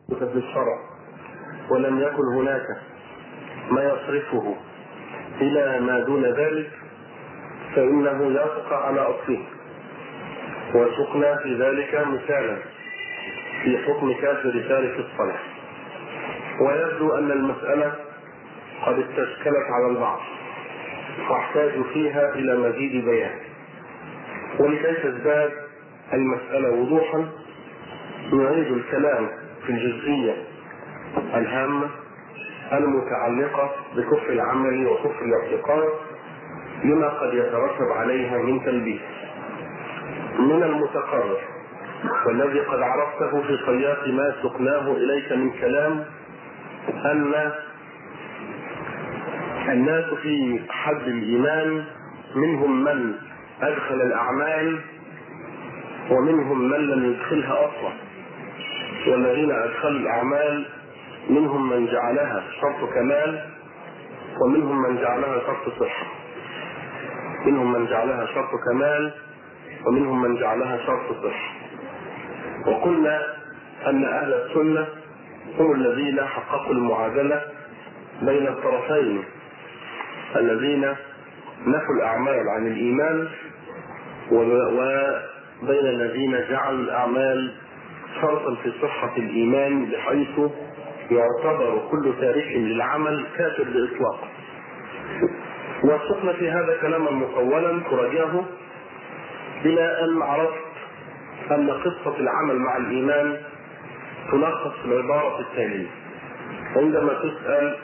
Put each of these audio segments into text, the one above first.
في الشرع ولم يكن هناك ما يصرفه إلى ما دون ذلك فإنه يبقى على أصله وسقنا في ذلك مثالا في حكم كافر تارك الصلاة ويبدو أن المسألة قد استشكلت على البعض واحتاج فيها إلى مزيد بيان ولكي تزداد المسألة وضوحا نعيد الكلام في الجزئية الهامة المتعلقة بكفر العمل وكفر الاعتقاد لما قد يترتب عليها من تلبيس من المتقرر والذي قد عرفته في سياق ما سقناه اليك من كلام ان الناس في حد الايمان منهم من ادخل الاعمال ومنهم من لم يدخلها اصلا والذين ادخلوا الاعمال منهم من جعلها شرط كمال ومنهم من جعلها شرط صحه منهم من جعلها شرط كمال ومنهم من جعلها شرط صحه وقلنا ان اهل السنه هم الذين حققوا المعادله بين الطرفين الذين نفوا الاعمال عن الايمان وبين الذين جعلوا الاعمال شرطا في صحه الايمان بحيث يعتبر كل تاريخ للعمل كافر باطلاق وسقنا في هذا كلاما مطولا تراجعه الى ان عرفت ان قصه العمل مع الايمان تلخص في العباره التاليه عندما تسال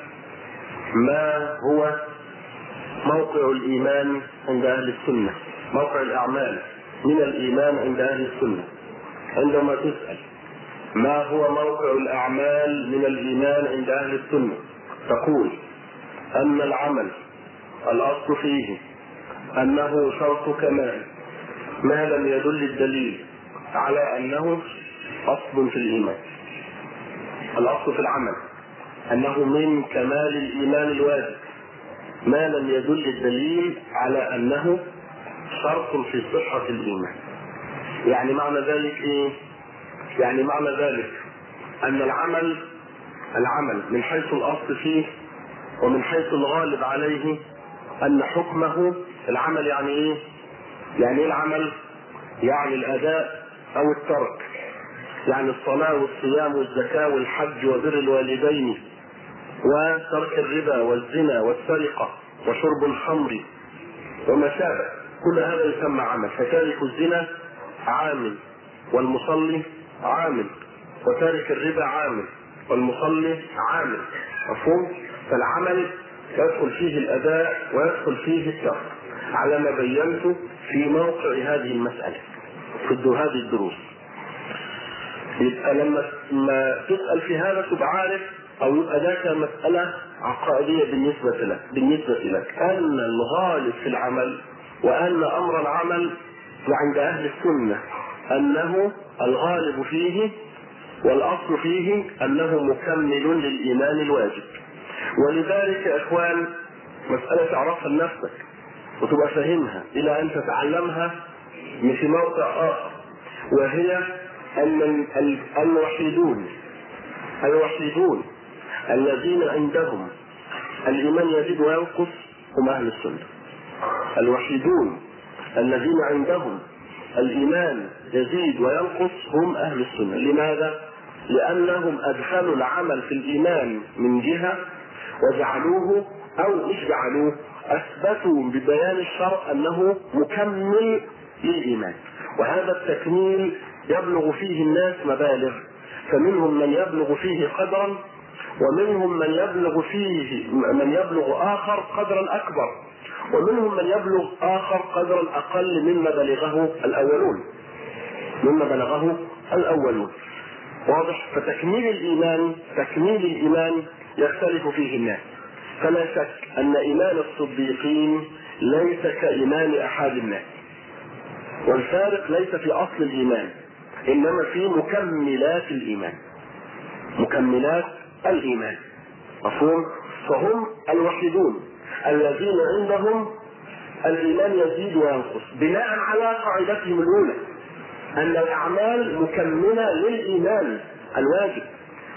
ما هو موقع الايمان عند اهل السنه موقع الاعمال من الايمان عند اهل السنه عندما تسال ما هو موقع الاعمال من الايمان عند اهل السنه تقول ان العمل الاصل فيه انه شرط كمال ما لم يدل الدليل على انه اصل في الايمان الاصل في العمل انه من كمال الايمان الواجب ما لم يدل الدليل على انه شرط في صحه الايمان يعني معنى ذلك ايه يعني معنى ذلك ان العمل العمل من حيث الاصل فيه ومن حيث الغالب عليه ان حكمه العمل يعني ايه يعني ايه العمل يعني الاداء او الترك يعني الصلاه والصيام والزكاه والحج وبر الوالدين وترك الربا والزنا والسرقه وشرب الخمر وما شابه كل هذا يسمى عمل فتارك الزنا عامل والمصلي عامل وتارك الربا عامل والمصلي عامل مفهوم فالعمل يدخل فيه الاداء ويدخل فيه الترك على ما بينته في موقع هذه المساله في هذه الدروس يبقى لما ما تسال في هذا تبقى عارف او يبقى ذاك مساله عقائديه بالنسبه لك بالنسبه لك ان الغالب في العمل وان امر العمل وعند اهل السنه انه الغالب فيه والاصل فيه انه مكمل للايمان الواجب ولذلك يا اخوان مساله تعرفها لنفسك وتبقى فاهمها الى ان تتعلمها من في موقع اخر وهي ان الوحيدون الوحيدون الذين عندهم الايمان يزيد وينقص هم اهل السنه الوحيدون الذين عندهم الايمان يزيد وينقص هم اهل السنه لماذا لانهم ادخلوا العمل في الايمان من جهه وجعلوه او مش جعلوه اثبتوا ببيان الشرع انه مكمل للايمان وهذا التكميل يبلغ فيه الناس مبالغ فمنهم من يبلغ فيه قدرا ومنهم من يبلغ فيه من يبلغ اخر قدرا اكبر ومنهم من يبلغ اخر قدرا اقل مما بلغه الاولون مما بلغه الاولون واضح فتكميل الايمان تكميل الايمان يختلف فيه الناس فلا شك ان ايمان الصديقين ليس كايمان احد الناس والفارق ليس في اصل الايمان انما في مكملات الايمان مكملات الايمان مفهوم فهم الوحيدون الذين عندهم الايمان يزيد وينقص بناء على قاعدتهم الاولى ان الاعمال مكمله للايمان الواجب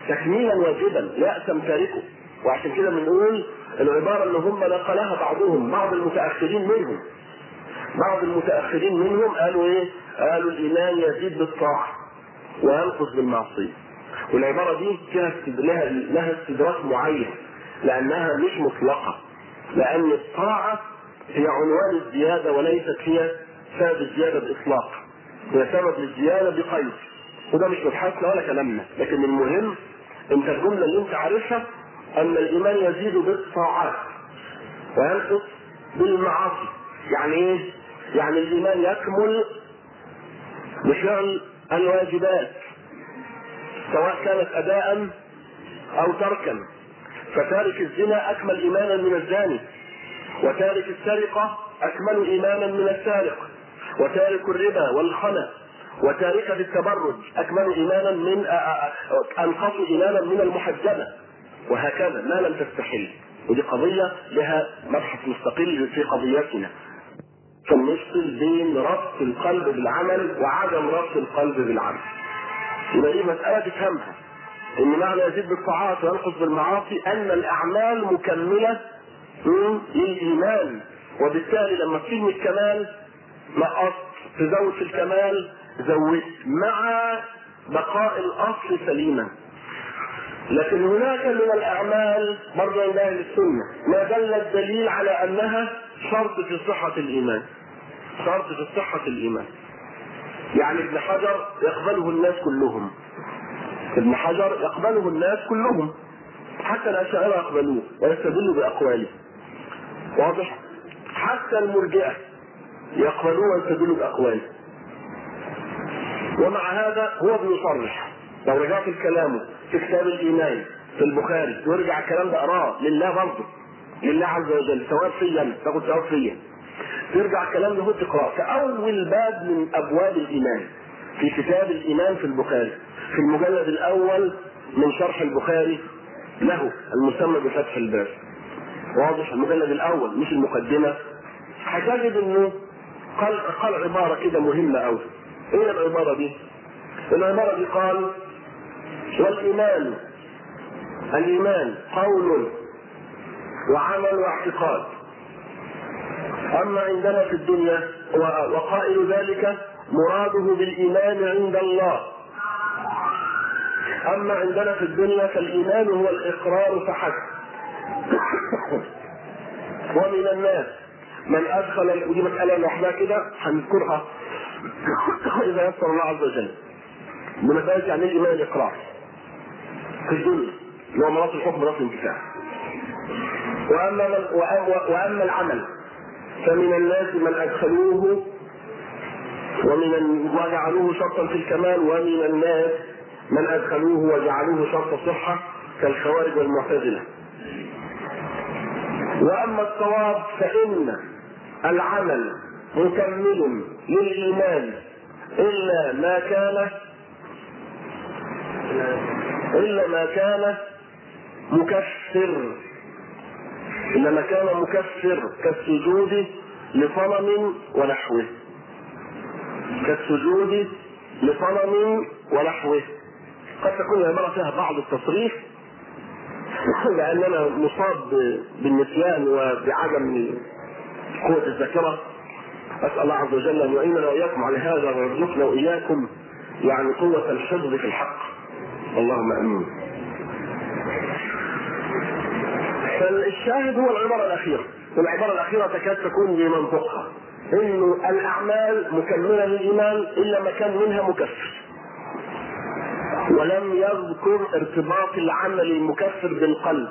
تكميلا واجبا يأثم تاركه وعشان كده بنقول العبارة اللي هم نقلها بعضهم بعض المتأخرين منهم بعض المتأخرين منهم قالوا ايه؟ قالوا الإيمان يزيد بالطاعة وينقص بالمعصية والعبارة دي فيها لها لها استدراك معين لأنها مش مطلقة لأن الطاعة هي عنوان الزيادة وليست هي سبب الزيادة بإطلاق هي سبب للزيادة بقيد وده مش مبحثنا ولا كلامنا لكن المهم انت الجملة اللي انت عارفها ان الايمان يزيد بالطاعات وينقص بالمعاصي يعني ايه؟ يعني الايمان يكمل بفعل الواجبات سواء كانت اداء او تركا فتارك الزنا اكمل ايمانا من الزاني وتارك السرقه اكمل ايمانا من السارق وتارك الربا والخنا وتاركة التبرج أكمل إيمانا من أنقص إيمانا من المحجبة وهكذا ما لم تستحل ودي قضية لها مبحث مستقل في قضيتنا فنفصل بين ربط القلب بالعمل وعدم ربط القلب بالعمل يبقى دي مسألة تفهمها إن معنى يزيد بالطاعات وينقص بالمعاصي أن الأعمال مكملة للإيمان وبالتالي لما تيجي الكمال نقصت تزود في الكمال زودت مع بقاء الاصل سليما لكن هناك من الاعمال برضه عند اهل السنه ما دل الدليل على انها شرط في صحه الايمان شرط في صحه الايمان يعني ابن حجر يقبله الناس كلهم ابن حجر يقبله الناس كلهم حتى الاشاعره يقبلوه ويستدلوا باقواله واضح حتى المرجئه يقبلوه ويستدلوا باقواله ومع هذا هو بيصرح لو رجعت لكلامه في كتاب الايمان في البخاري ويرجع الكلام ده اقراه لله برضه لله عز وجل ثواب فيا تاخد ثواب فيا ترجع الكلام ده تقراه في اول باب من ابواب الايمان في كتاب الايمان في البخاري في المجلد الاول من شرح البخاري له المسمى بفتح الباب واضح المجلد الاول مش المقدمه هتجد انه قال قال عباره كده مهمه قوي ايه العبارة دي؟ العبارة دي قال والإيمان الإيمان قول وعمل واعتقاد أما عندنا في الدنيا وقائل ذلك مراده بالإيمان عند الله أما عندنا في الدنيا فالإيمان هو الإقرار فحسب ومن الناس من أدخل ودي مسألة لوحدها كده هنذكرها إذا يسر الله عز وجل منبهات يعني الإيمان الإقرار في الدنيا اللي هو مناط الحكم مناط الانتفاع وأما من وأما العمل فمن الناس من أدخلوه ومن وجعلوه شرطا في الكمال ومن الناس من أدخلوه وجعلوه شرط الصحة كالخوارج والمعتزلة وأما الصواب فإن العمل مكمل للإيمان إلا ما كان إلا ما كان مكفر إلا ما كان مكفر كالسجود لصنم ونحوه كالسجود لصنم ونحوه قد تكون العبارة فيها بعض التصريف لأننا مصاب بالنسيان وبعدم قوة الذاكرة أسأل الله عز وجل أن يعيننا وإياكم على هذا ويرزقنا وإياكم يعني قوة الحفظ في الحق اللهم آمين فالشاهد هو العبارة الأخيرة والعبارة الأخيرة تكاد تكون بمنطقها إنه الأعمال مكملة للإيمان إلا ما كان منها مكفر ولم يذكر ارتباط العمل المكفر بالقلب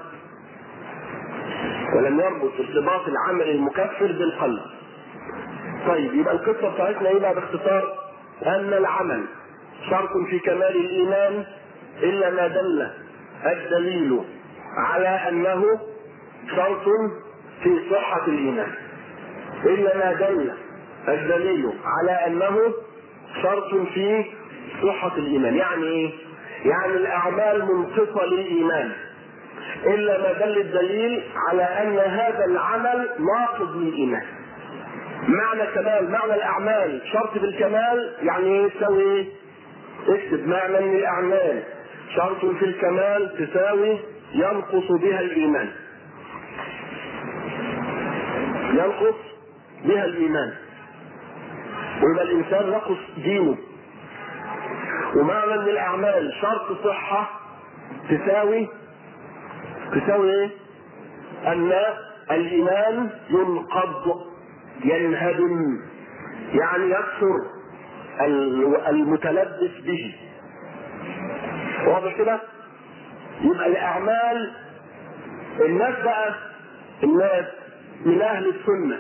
ولم يربط ارتباط العمل المكفر بالقلب طيب يبقى القصه بتاعتنا ايه بقى باختصار؟ ان العمل شرط في كمال الايمان الا ما دل الدليل على انه شرط في صحه الايمان الا ما دل الدليل على انه شرط في صحه الايمان يعني ايه؟ يعني الاعمال منقصه للايمان الا ما دل الدليل على ان هذا العمل ناقض للايمان معنى كمال معنى الاعمال شرط بالكمال يعني ايه يساوي ايه؟ اكتب معنى من الاعمال شرط في الكمال تساوي ينقص بها الايمان ينقص بها الايمان ويبقى الانسان نقص دينه ومعنى ان الاعمال شرط صحه تساوي تساوي ايه؟ ان الايمان ينقض ينهدم يعني يكثر المتلبس به واضح كده؟ يبقى الاعمال الناس بقى الناس من اهل السنه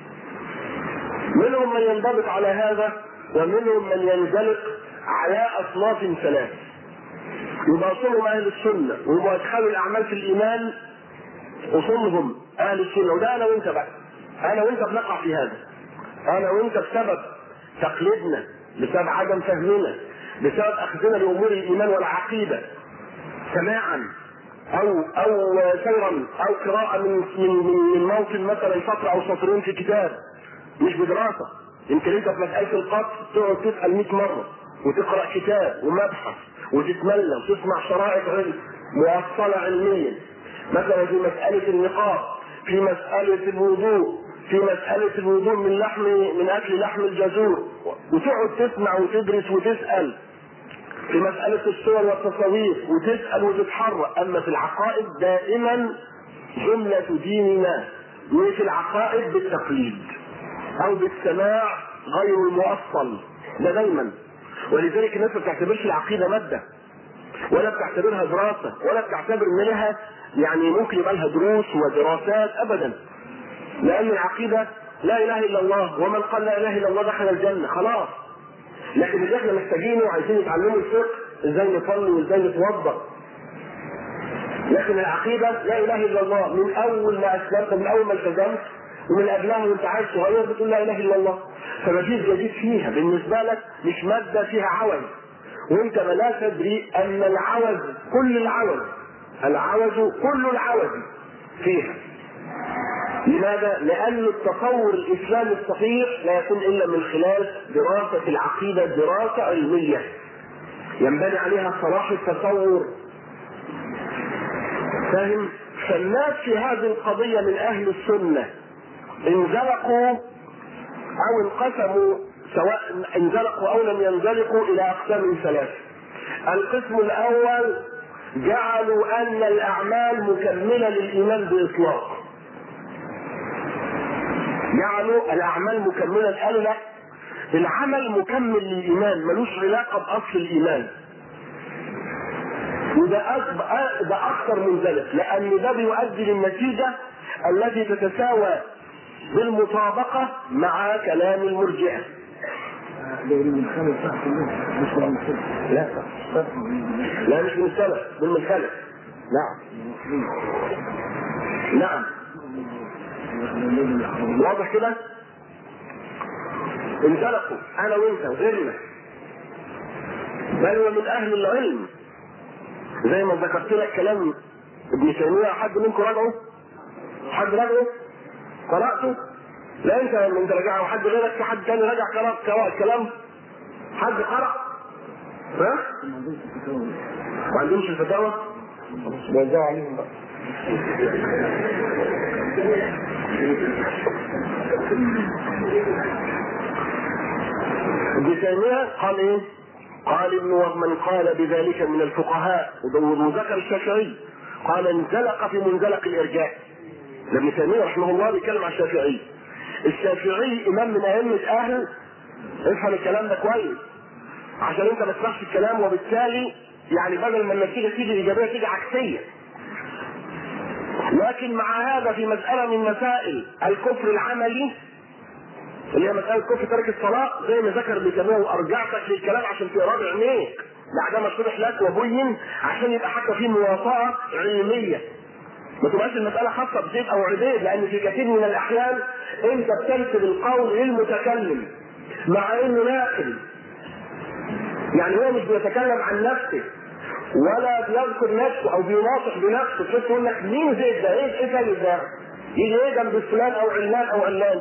منهم من ينضبط على هذا ومنهم من ينزلق على اصناف ثلاث يبقى اصولهم اهل السنه ويبقى ادخلوا الاعمال في الايمان اصولهم اهل السنه وده انا وانت بقى انا وانت بنقع في هذا انا وانت بسبب تقليدنا بسبب عدم فهمنا بسبب اخذنا لامور الايمان والعقيده سماعا او او سيرا او قراءه من من من موطن مثلا سطر او سطرين في كتاب مش بدراسه يمكن انت في مساله القصد تقعد تسال 100 مره وتقرا كتاب ومبحث وتتملى وتسمع شرائط علم موصله علميا مثلا في مساله النقاب في مساله الوضوء في مسألة الوضوء من لحم من أكل لحم الجزور وتقعد تسمع وتدرس وتسأل في مسألة الصور والتصاوير وتسأل وتتحرك أما في العقائد دائما جملة ديننا في العقائد بالتقليد أو بالسماع غير المؤصل ده دايما ولذلك الناس ما بتعتبرش العقيدة مادة ولا بتعتبرها دراسة ولا بتعتبر منها يعني ممكن يبقى لها دروس ودراسات أبدا لأن العقيدة لا إله إلا الله ومن قال لا إله إلا الله دخل الجنة خلاص لكن اللي احنا محتاجينه وعايزين نتعلمه الفقه ازاي نصلي وازاي نتوضا لكن العقيدة لا إله إلا الله من أول ما أسلمت من أول ما التزمت ومن قبلها وأنت عايش صغير بتقول لا إله إلا الله فمفيش جديد فيها بالنسبة لك مش مادة فيها عوز وأنت ما لا تدري أن العوز كل العوز العوز كل العوز فيها لماذا؟ لأن التصور الإسلامي الصحيح لا يكون إلا من خلال دراسة العقيدة دراسة علمية ينبني عليها صلاح التصور فاهم؟ فالناس في هذه القضية من أهل السنة انزلقوا أو انقسموا سواء انزلقوا أو لم ينزلقوا إلى أقسام ثلاثة. القسم الأول جعلوا أن الأعمال مكملة للإيمان بإطلاق. جعلوا الاعمال مكمله قالوا لا العمل مكمل للايمان ملوش علاقه باصل الايمان وده ده اكثر من ذلك لان ده بيؤدي للنتيجه التي تتساوى بالمطابقه مع كلام المرجئه لا لا مش من السلف بالمنخلق نعم نعم واضح كده؟ انزلقوا انا وانت وغيرنا بل ومن اهل العلم زي ما ذكرت لك كلام ابن تيميه حد منكم راجعه؟ حد راجعه؟ قراته؟ لا انت انت راجعه وحد غيرك في حد تاني راجع قرا الكلام؟ حد قرا؟ ها؟ ما عندهمش الفتاوى؟ وزعوا عليهم بقى ابن تيمية قال ايه؟ قال انه من قال بذلك من الفقهاء وذكر الشافعي قال انزلق في منزلق الارجاء ابن تيمية رحمه الله بيتكلم عن الشافعي الشافعي امام من ائمة اهل افهم الكلام ده كويس عشان انت ما تسمعش الكلام وبالتالي يعني بدل ما النتيجه تيجي ايجابيه تيجي عكسيه لكن مع هذا في مسألة من مسائل الكفر العملي اللي هي مسألة كفر ترك الصلاة زي ما ذكر ابن تيمية وأرجعتك للكلام عشان تقرب عينيك بعدما شرح لك وبين عشان يبقى حتى في مواطأة علمية ما تبقاش المسألة خاصة بزيد أو عبيد لأن في كثير من الأحيان أنت بتنسب القول للمتكلم مع إنه ناقل يعني هو مش بيتكلم عن نفسه ولا بيذكر نفسه او بيناطق بنفسه تحس يقول لك مين زيد ده؟ ايه ايه زيد ده؟ يجي ايه جنب فلان او علان او علان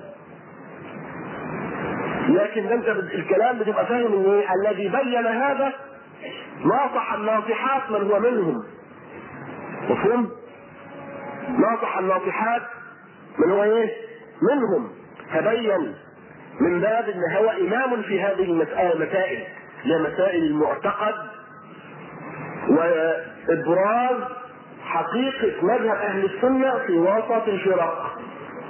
لكن انت الكلام بتبقى فاهم ان ايه؟ الذي بين هذا ناصح الناصحات من هو منهم مفهوم؟ ناصح الناصحات من هو ايه؟ منهم تبين من باب ان هو امام في هذه المسائل المسائل هي مسائل المعتقد وابراز حقيقه مذهب اهل السنه في وسط الفرق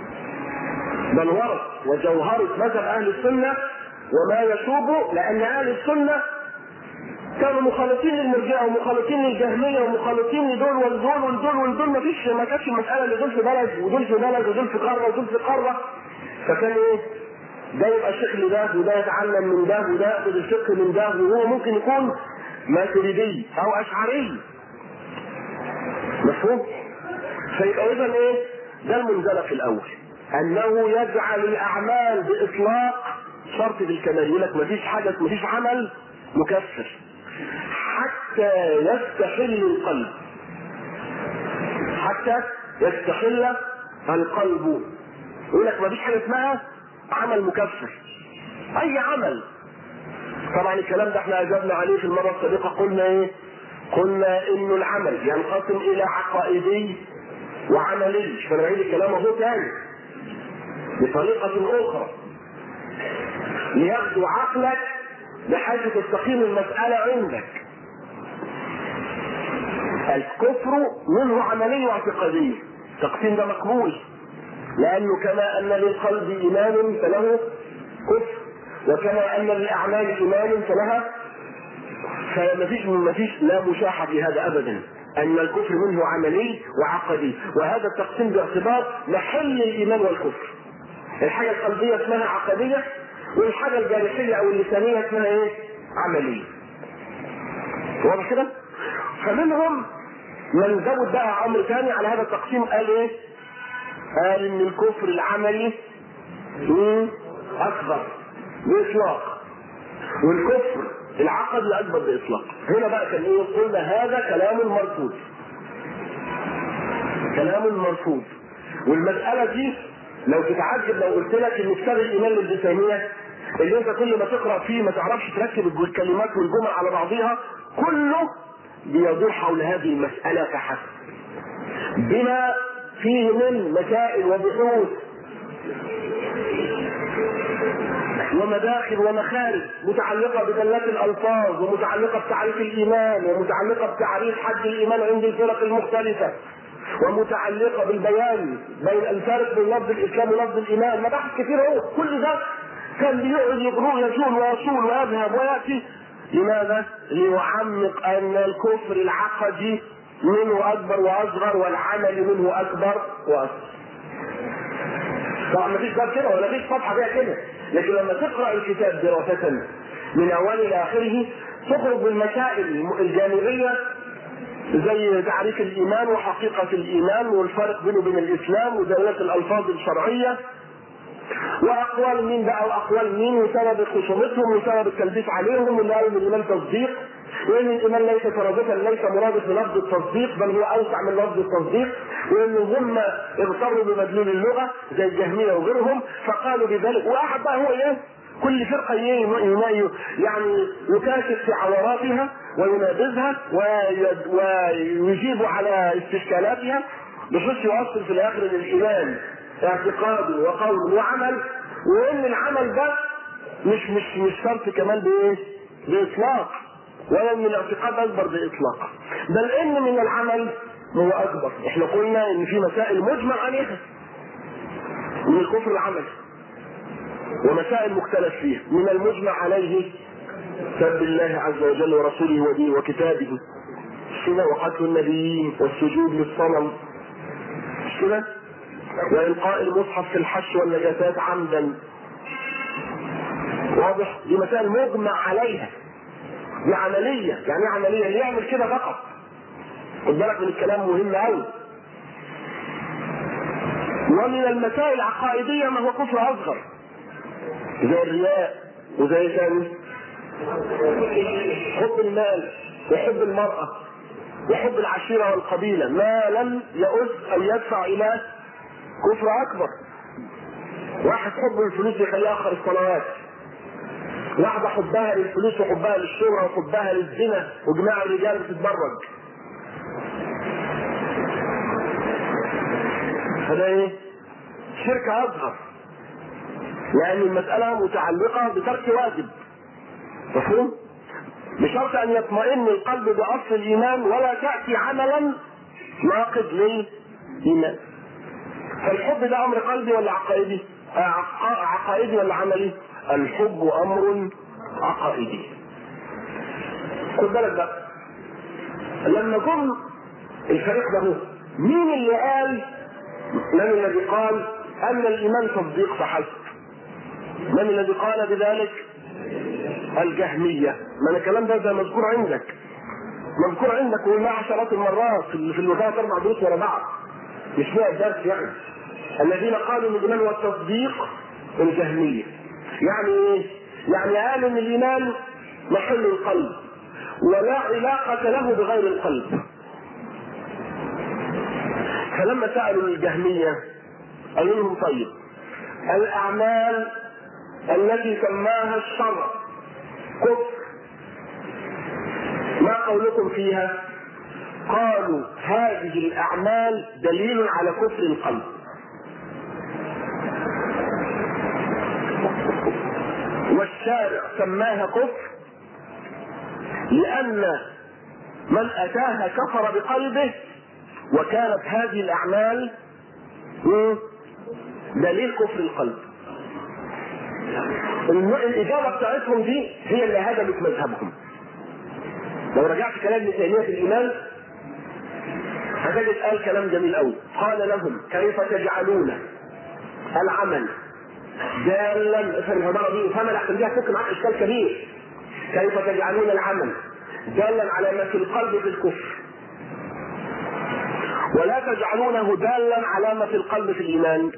بلورة وجوهرة مذهب أهل السنة وما يشوبه لأن أهل السنة كانوا مخالطين للمرجئة ومخالطين للجهمية ومخالطين لدول ولدول ولدول ولدول ما فيش ما كانتش المسألة اللي دول في بلد ودول في بلد ودول في قارة ودول في قارة فكان إيه؟ ده يبقى الشيخ لده وده يتعلم من ده وده ياخذ الفقه من ده وهو ممكن يكون ماتريدي أو أشعري مفهوم؟ فيبقى إذا إيه؟ ده المنزلق الأول انه يجعل الاعمال باطلاق شرط بالكمال يقول لك مفيش حاجه مفيش عمل مكفر حتى يستحل القلب حتى يستحل القلب يقول لك مفيش حاجه اسمها عمل مكفر اي عمل طبعا الكلام ده احنا اجبنا عليه في المره السابقه قلنا ايه قلنا انه العمل ينقسم الى عقائدي وعملي مش هنعيد الكلام اهو تاني بطريقة أخرى ليغدو عقلك بحيث تستقيم المسألة عندك الكفر منه عملي واعتقادي التقسيم ده مقبول لأنه كما أن للقلب إيمان فله كفر وكما أن للأعمال إيمان فلها فما فيش ما فيش لا مشاحة في هذا أبدا أن الكفر منه عملي وعقدي وهذا التقسيم باعتبار محل الإيمان والكفر الحاجة القلبية اسمها عقدية والحاجة الجارحية أو اللسانية اسمها إيه؟ عملية. واضح كده؟ فمنهم من زود بقى أمر ثاني على هذا التقسيم قال إيه؟ قال إن الكفر العملي أكبر بإطلاق والكفر العقدي أكبر بإطلاق. هنا بقى كان إيه؟ قلنا هذا كلام مرفوض. كلام مرفوض. والمسألة دي لو تتعجب لو قلت لك ان كتاب الايمان لابن تيميه اللي انت كل ما تقرا فيه ما تعرفش تركب الكلمات والجمل على بعضها كله بيدور حول هذه المساله فحسب بما فيه من مسائل وبحوث ومداخل ومخارج متعلقة بدلات الألفاظ ومتعلقة بتعريف الإيمان ومتعلقة بتعريف حد الإيمان عند الفرق المختلفة ومتعلقه بالبيان بين الفارق بين لفظ الاسلام ولفظ الايمان مباحث كثيره اهو كل ده كان بيقعد يقرؤ يزول ويصول ويذهب وياتي لماذا؟ ليعمق ان الكفر العقدي منه اكبر واصغر والعمل منه اكبر واصغر. طبعا مفيش باب كده ولا فيش صفحه فيها كده لكن لما تقرا الكتاب دراسه من اوله الى اخره تخرج بالمسائل الجانبيه زي تعريف الايمان وحقيقه الايمان والفرق بينه وبين الاسلام ودلالة الالفاظ الشرعيه واقوال مين بقى واقوال مين وسبب خصومتهم وسبب التلبيس عليهم واللي قالوا ان الايمان تصديق وان الايمان ليس ترادفا ليس مرادف للفظ التصديق بل هو اوسع من لفظ التصديق وان هم اغتروا بمدلول اللغه زي الجهميه وغيرهم فقالوا بذلك واحد بقى هو ايه كل فرقه يعني يكاشف في عوراتها وينابذها ويجيب على استشكالاتها بحيث يوصل في الاخر للايمان اعتقاد وقول وعمل وان العمل ده مش مش مش شرط كمان بايه؟ باطلاق ولا ان الاعتقاد اكبر باطلاق بل ان من العمل هو اكبر احنا قلنا ان في مسائل مجمع عليها من الكفر العملي ومسائل مختلف فيها من المجمع عليه سب الله عز وجل ورسوله ودينه وكتابه السنة وقتل النبيين والسجود للصنم السنة وإلقاء المصحف في الحش والنجاسات عمدا واضح دي مسائل مجمع عليها دي عملية يعني ايه عملية اللي يعمل كده فقط خد بالك من الكلام مهم قوي ومن المسائل العقائدية ما هو كفر أصغر زي الرياء وزي ثاني حب المال وحب المرأة وحب العشيرة والقبيلة ما لم يؤذ أو يدفع إلى كفر أكبر واحد حب الفلوس يخليه يأخر الصلوات واحدة حبها للفلوس وحبها للشهرة وحبها للزنا وجماع الرجال بتتبرج هذا ايه؟ شرك اصغر لان المسألة متعلقة بترك واجب مفهوم؟ بشرط ان يطمئن القلب باصل الايمان ولا تأتي عملا ناقض للايمان فالحب ده امر قلبي ولا عقائدي؟ عقائدي ولا عملي؟ الحب امر عقائدي. خد بالك بقى. لما جم الفريق ده مين اللي قال من الذي قال ان الايمان تصديق فحسب؟ من الذي قال بذلك؟ الجهمية، ما أنا الكلام ده ده مذكور عندك. مذكور عندك وقلناه عشرات المرات في في الوثائق اربع دروس ورا بعض. مش فيها الدرس يعني. الذين قالوا ان الايمان هو التصديق الجهميه يعني ايه؟ يعني قالوا ان الايمان محل القلب ولا علاقة له بغير القلب فلما سألوا الجهمية قالوا لهم طيب الأعمال التي سماها الشرع كفر ما قولكم فيها؟ قالوا هذه الأعمال دليل على كفر القلب والشارع سماها كفر لأن من أتاها كفر بقلبه وكانت هذه الأعمال دليل كفر القلب الإجابة بتاعتهم دي هي اللي هدمت مذهبهم لو رجعت كلام ابن تيمية في الإيمان هتجد قال كلام جميل قوي قال لهم كيف تجعلون العمل دالا افهم العباره دي افهمها لحسن دي هتفك معاك اشكال كبير كيف تجعلون العمل دالا على ما في القلب في الكفر ولا تجعلونه دالا على ما في القلب في الايمان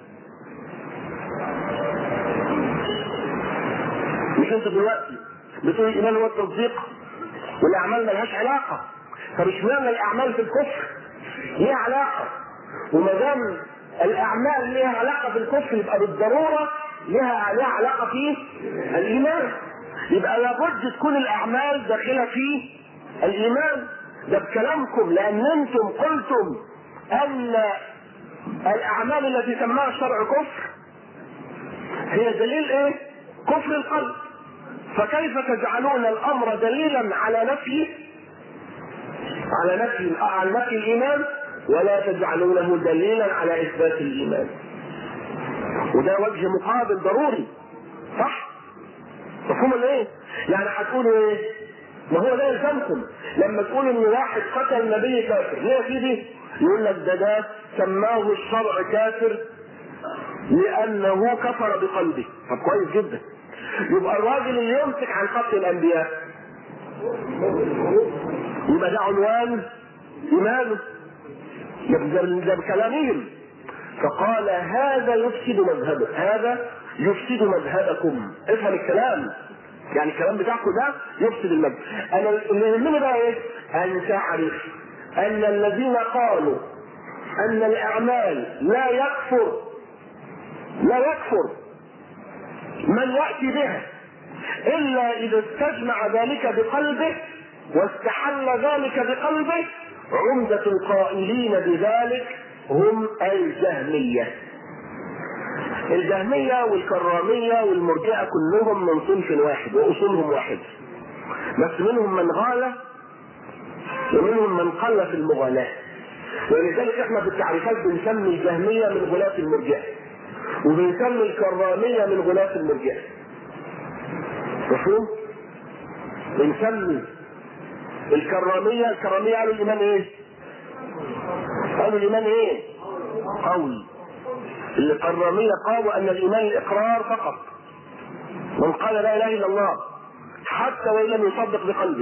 مش انت دلوقتي بتقول الايمان هو التصديق والاعمال ملهاش علاقه طب اشمعنى الاعمال في الكفر ليها علاقه وما دام الاعمال ليها علاقه بالكفر يبقى بالضروره لها لها علاقه في الايمان يبقى لابد تكون الاعمال داخله في الايمان ده بكلامكم لان انتم قلتم ان الاعمال التي سماها الشرع كفر هي دليل ايه؟ كفر القلب فكيف تجعلون الامر دليلا على نفي على نفي على نفي الايمان ولا تجعلونه دليلا على اثبات الايمان وده وجه مقابل ضروري صح مفهوم ولا ايه يعني هتقولوا ايه ما هو ده يلزمكم لما تقول ان واحد قتل نبي كافر ليه يا سيدي يقول لك ده ده سماه الشرع كافر لانه كفر بقلبه طب كويس جدا يبقى الراجل اللي يمسك عن قتل الانبياء يبقى ده عنوان ايمانه ده بكلامهم فقال هذا يفسد مذهبه هذا يفسد مذهبكم افهم الكلام يعني الكلام بتاعكم ده يفسد المذهب انا اللي يهمني بقى ايه ان تعرف ان الذين قالوا ان الاعمال لا يكفر لا يكفر من ياتي بها الا اذا استجمع ذلك بقلبه واستحل ذلك بقلبه عمدة القائلين بذلك هم الجهمية الجهمية والكرامية والمرجئة كلهم من صنف واحد وأصولهم واحد بس منهم من غالى ومنهم من قل في المغالاة ولذلك احنا في التعريفات بنسمي الجهمية من غلاة المرجئة وبنسمي الكرامية من غلاة المرجئة مفهوم؟ بنسمي الكرامية الكرامية قالوا الإيمان إيه؟ قالوا الإيمان إيه؟ قول الكرامية قالوا أن الإيمان الإقرار فقط من قال لا إله إلا الله حتى وإن لم يصدق بقلبه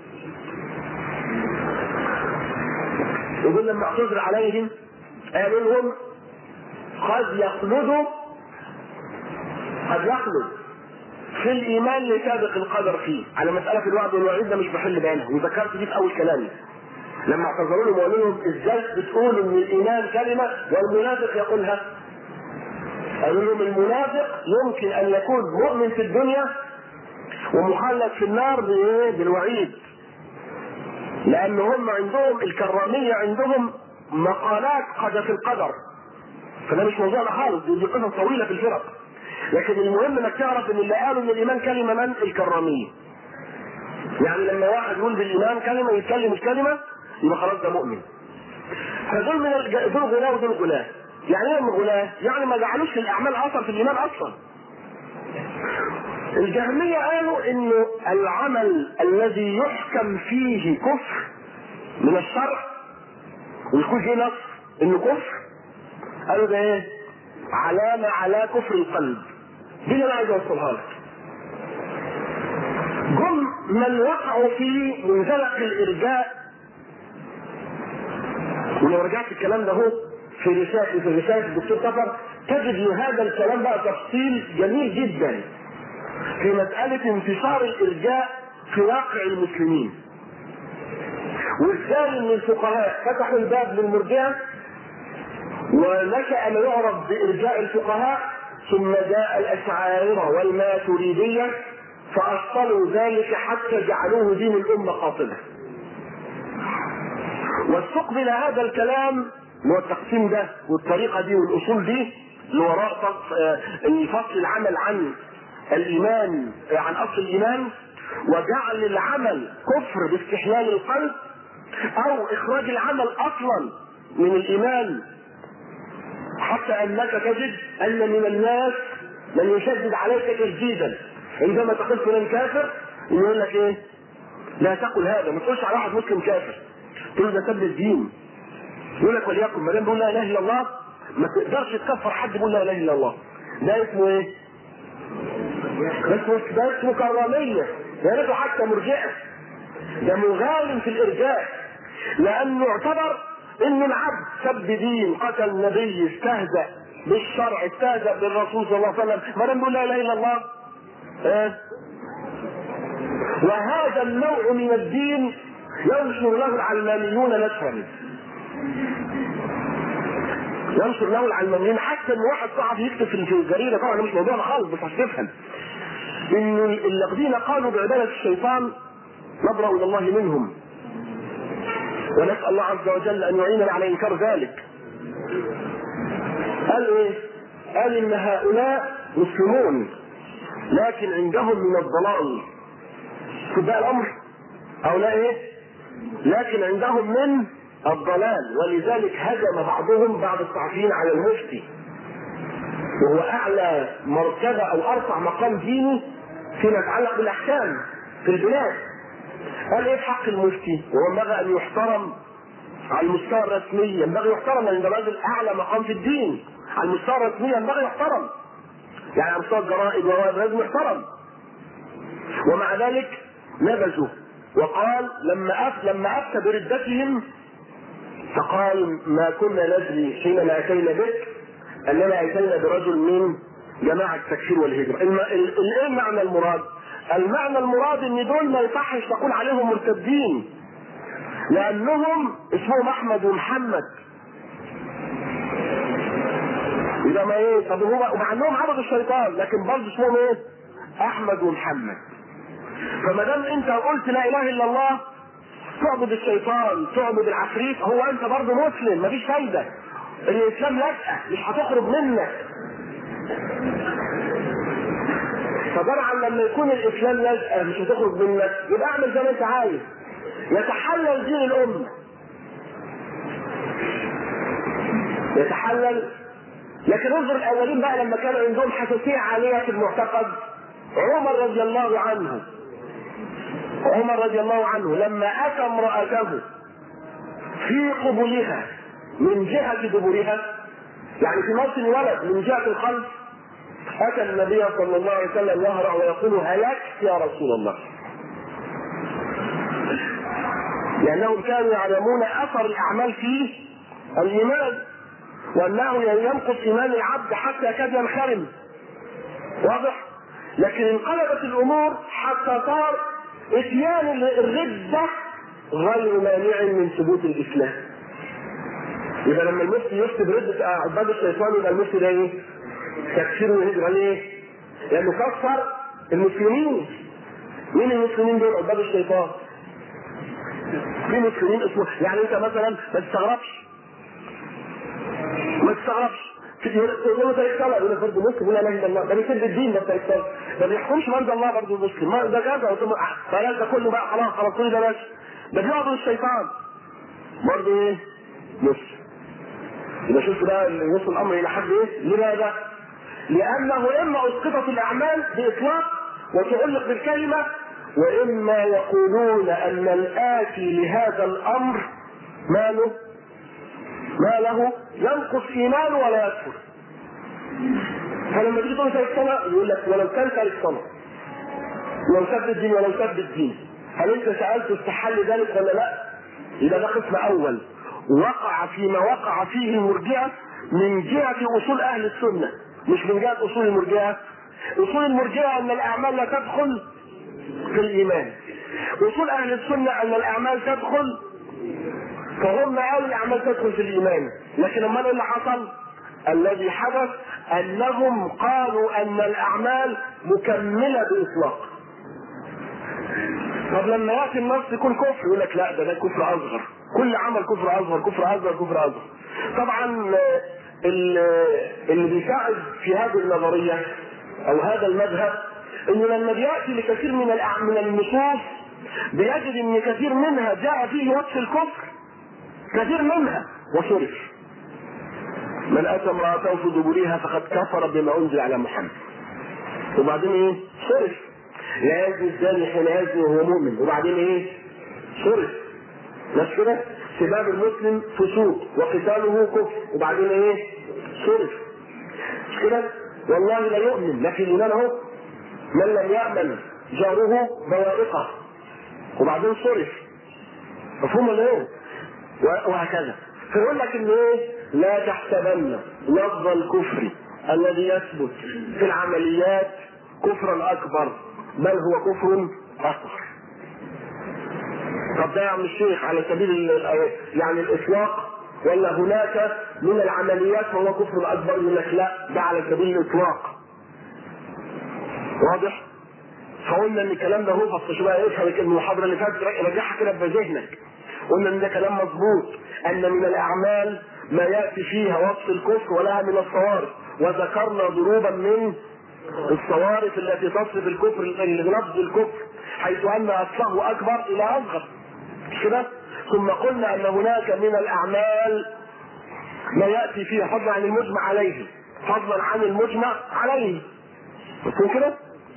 يقول لما اعتذر عليهم قالوا لهم قد يخلد قد يخلد في الايمان لسابق القدر فيه على مساله الوعد والوعيد ده مش بحل بينها وذكرت دي في اول كلامي لما اعتذروا لهم وقالوا لهم ازاي بتقول ان الايمان كلمه والمنافق يقولها قالوا لهم المنافق يمكن ان يكون مؤمن في الدنيا ومخلد في النار بايه؟ بالوعيد لان هم عندهم الكراميه عندهم مقالات قد في القدر فده مش موضوعنا خالص دي قصص طويله في الفرق لكن المهم انك تعرف ان اللي قالوا ان الايمان كلمه من الكراميه يعني لما واحد يقول بالايمان كلمه يتكلم الكلمه يبقى خلاص ده مؤمن فدول من الج... دول غلاة ودول غلاة يعني ايه غلاة؟ يعني ما جعلوش الاعمال اثر في الايمان اصلا الجهمية قالوا انه العمل الذي يحكم فيه كفر من الشرع ويكون فيه نص انه كفر قالوا ده ايه؟ علامة على كفر القلب دي اللي انا عايز اوصلها لك جم من وقعوا في منزلق الارجاء ولو رجعت الكلام ده هو في رسالة في رسالة الدكتور سفر تجد هذا الكلام بقى تفصيل جميل جدا في مسألة انتشار الإرجاء في واقع المسلمين وازاي ان الفقهاء فتحوا الباب للمرجئة ونشأ ما يعرف بإرجاء الفقهاء ثم جاء الأشاعرة والماتريدية فأصلوا ذلك حتى جعلوه دين الأمة قاطبة واستقبل هذا الكلام اللي هو التقسيم ده والطريقة دي والأصول دي لوراء فصل العمل عن الايمان عن اصل الايمان وجعل العمل كفر باستحلال القلب او اخراج العمل اصلا من الايمان حتى انك تجد ان من الناس من يشدد عليك تشديدا عندما تقول فلان كافر يقول لك ايه؟ لا تقل هذا ما تقولش على واحد مسلم كافر تقول ده سب الدين يقول لك وليكن ما دام بيقول لا اله الا الله ما تقدرش تكفر حد بيقول لا اله الا الله ده اسمه ايه؟ بس ده اسمه كرامية يا ريته حتى مرجئة ده مغالم في الإرجاء لأنه يعتبر إن العبد سب دين قتل نبي استهزأ بالشرع استهزأ بالرسول صلى الله عليه وسلم ما دام بيقول لا إله إلا الله إيه؟ وهذا النوع من الدين ينشر له العلمانيون نشرا ينشر له العلمانيين حتى ان واحد صعب يكتب في الجريده طبعا مش موضوعنا خالص بس عشان تفهم ان الذين قالوا بعباده الشيطان نبرا الى الله منهم ونسال الله عز وجل ان يعيننا على انكار ذلك قال ايه؟ قال ان هؤلاء مسلمون لكن عندهم من الضلال شوف بقى الامر هؤلاء ايه؟ لكن عندهم من الضلال ولذلك هجم بعضهم بعض الصحفيين على المفتي وهو اعلى مرتبه او ارفع مقام ديني فيما يتعلق بالاحكام في البلاد قال ايه في حق المفتي وينبغي ان يحترم على المستوى الرسمي ينبغي يحترم لان ده راجل اعلى مقام في الدين على المستوى الرسمي ينبغي يحترم يعني على مستوى الجرائد وهو لازم يحترم ومع ذلك نبذوا وقال لما أف لما افتى بردتهم فقال ما كنا ندري حينما اتينا بك اننا اتينا برجل من جماعه التكفير والهجره. ايه المعنى المراد؟ المعنى المراد ان دول ما يصحش تقول عليهم مرتدين لانهم اسمهم احمد ومحمد يبقى ما ايه طب هو ومع انهم عبدوا الشيطان لكن برضه اسمهم ايه؟ احمد ومحمد فما دام انت قلت لا اله الا الله تعبد الشيطان تعبد العفريت هو انت برضه مسلم مفيش فايده الاسلام لازقه مش هتخرج منك فطبعا لما يكون الاسلام لازقه مش هتخرج منك يبقى اعمل زي ما انت عايز يتحلل دين الامه يتحلل لكن انظر الاولين بقى لما كانوا عندهم حساسيه عاليه في المعتقد عمر رضي الله عنه عمر رضي الله عنه لما اتى امراته في قبلها من جهه دبرها يعني في موطن ولد من جهه الخلف اتى النبي صلى الله عليه وسلم يهرع ويقول هلكت يا رسول الله لانهم كانوا يعلمون اثر الاعمال فيه الايمان وانه ينقص ايمان العبد حتى يكاد ينخرم واضح لكن انقلبت الامور حتى صار اتيان الرده غير مانع من ثبوت الاسلام يبقى لما المفتي يفتي برده عباد الشيطان يبقى المفتي ده ايه؟ تكفير وهجره ليه؟ لانه كفر المسلمين مين المسلمين دول عباد الشيطان في مسلمين اسمه يعني انت مثلا ما تستغربش ما تستغربش يقول له تاريخ صلاه يقول لك برضه مسلم ولا لا اله الا الله ده بيسد الدين ده تاريخ صلاه ما بيحكمش مرضى الله برضه مسلم ما ده كذا فلا ده كله بقى خلاص خلاص كل ده ماشي ده بيعبد الشيطان برضه ايه؟ مسلم يبقى شوف بقى وصل الامر الى حد ايه؟ لماذا؟ لانه اما اسقطت الاعمال باطلاق وتعلق بالكلمه واما يقولون ان الاتي لهذا الامر ماله ما له ينقص ايمانه ولا يكفر فلما تيجي تقول تارك صلاه يقول لك ولو كان تارك صلاه ولو سب الدين ولو سب الدين هل انت سالت استحل ذلك ولا لا؟ يبقى ده قسم اول وقع فيما وقع فيه المرجئه من جهه اصول اهل السنه مش من جهه اصول المرجئه اصول المرجئه ان الاعمال لا تدخل في الايمان اصول اهل السنه ان الاعمال تدخل فهم قالوا الاعمال تدخل في الايمان لكن امال ايه اللي حصل الذي حدث انهم قالوا ان الاعمال مكمله باطلاق طب لما ياتي النص يكون كفر يقول لك لا ده ده كفر اصغر كل عمل كفر اصغر كفر اصغر كفر اصغر طبعا اللي بيساعد في هذه النظريه او هذا المذهب انه لما بياتي لكثير من من النصوص بيجد ان كثير منها جاء فيه وصف الكفر كثير منها وصرف من اتى امراته في دبرها فقد كفر بما انزل على محمد وبعدين ايه صرف لا يزني الزاني حين يزني وهو مؤمن وبعدين ايه صرف مش كده سباب المسلم فسوق وقتاله كفر وبعدين ايه صرف مش كده والله لا يؤمن لكن الايمان اهو من لم يامن جاره بوائقه وبعدين صرف مفهوم ولا ايه وهكذا فيقول لك ان ايه لا تحسبن لفظ الكفر الذي يثبت في العمليات كفرا اكبر بل هو كفر اصغر طب ده يا عم الشيخ على سبيل يعني الاطلاق ولا هناك من العمليات فهو كفر اكبر يقول لك لا ده على سبيل الاطلاق واضح؟ فقلنا ان الكلام ده هو فصل شويه افهم المحاضره اللي فاتت راجعها كده بذهنك قلنا ان ده كلام مظبوط ان من الاعمال ما ياتي فيها وصف الكفر ولها من الصوارف وذكرنا ضروبا من الصوارف التي تصف الكفر لنفض الكفر حيث ان اصله اكبر الى اصغر مش كده؟ ثم قلنا ان هناك من الاعمال ما ياتي فيها فضلا عن المجمع عليه فضلا عن المجمع عليه مفهوم كده؟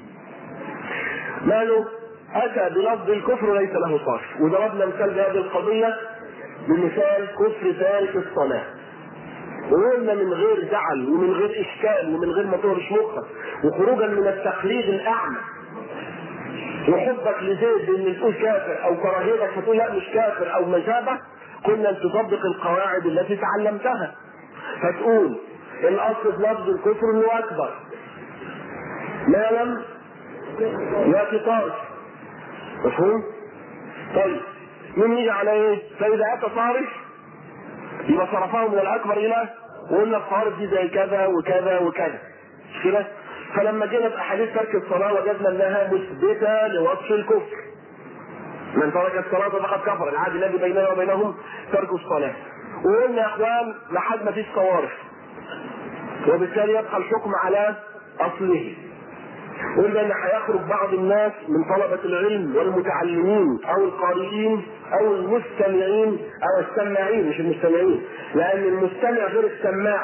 ماله؟ اتى بلفظ الكفر ليس له صرف وضربنا مثال بهذه القضيه بمثال كفر تارك الصلاه وقلنا من غير زعل ومن غير اشكال ومن غير ما تهرش مخك وخروجا من التقليد الاعمى وحبك لزيد ان تقول كافر او كراهيتك فتقول لا مش كافر او ما شابه كنا ان تطبق القواعد التي تعلمتها فتقول الاصل في لفظ الكفر انه اكبر ما لم ياتي طارش مفهوم؟ طيب مين يجي على ايه؟ فاذا اتى صارف يبقى صرفه من الاكبر الى وقلنا الصوارف دي زي كذا وكذا وكذا مش كده؟ فلما جينا في احاديث ترك الصلاه وجدنا انها مثبته لوصف الكفر. من ترك الصلاه فقد كفر، العهد الذي بيننا وبينهم ترك الصلاه. وقلنا يا اخوان لحد ما فيش صوارف. وبالتالي يبقى الحكم على اصله. قلنا ان هيخرج بعض الناس من طلبة العلم والمتعلمين او القارئين او المستمعين او السماعين مش المستمعين لان المستمع غير السماع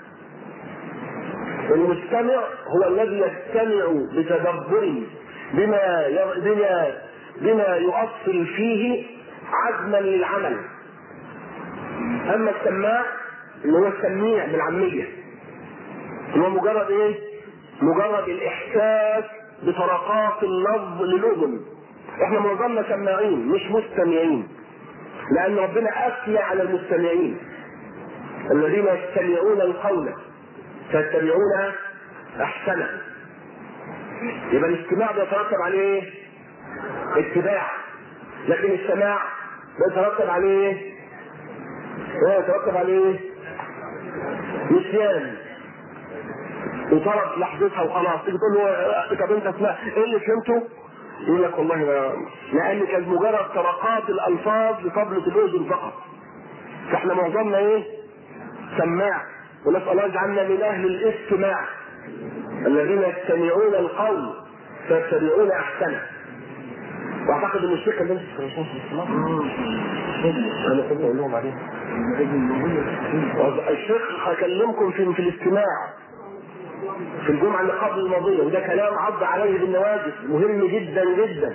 المستمع هو الذي يستمع بتدبر بما بما بما يؤصل فيه عزما للعمل اما السماع اللي هو السميع بالعاميه هو مجرد ايه؟ مجرد الاحساس بطرقات اللفظ للاذن احنا معظمنا سماعين مش مستمعين لان ربنا اثنى على المستمعين الذين يستمعون القول فيتبعون احسنه يبقى الاستماع بيترتب عليه ايه؟ اتباع لكن السماع بيترتب عليه ايه؟ يترتب عليه ايه؟ نسيان وطلب لحظتها وخلاص تيجي تقول له طب انت اسمع ايه اللي فهمته؟ يقول لك والله ما لان كانت مجرد طرقات الالفاظ لطبلة الاذن فقط فاحنا معظمنا ايه سماع ونسال الله يجعلنا من اهل الاستماع الذين يستمعون القول فيتبعون احسنه واعتقد ان الشيخ اللي انا كنت اقول لهم عليه الشيخ هكلمكم في في الاستماع في الجمعه اللي قبل الماضيه وده كلام عض عليه بالنواجذ مهم جدا جدا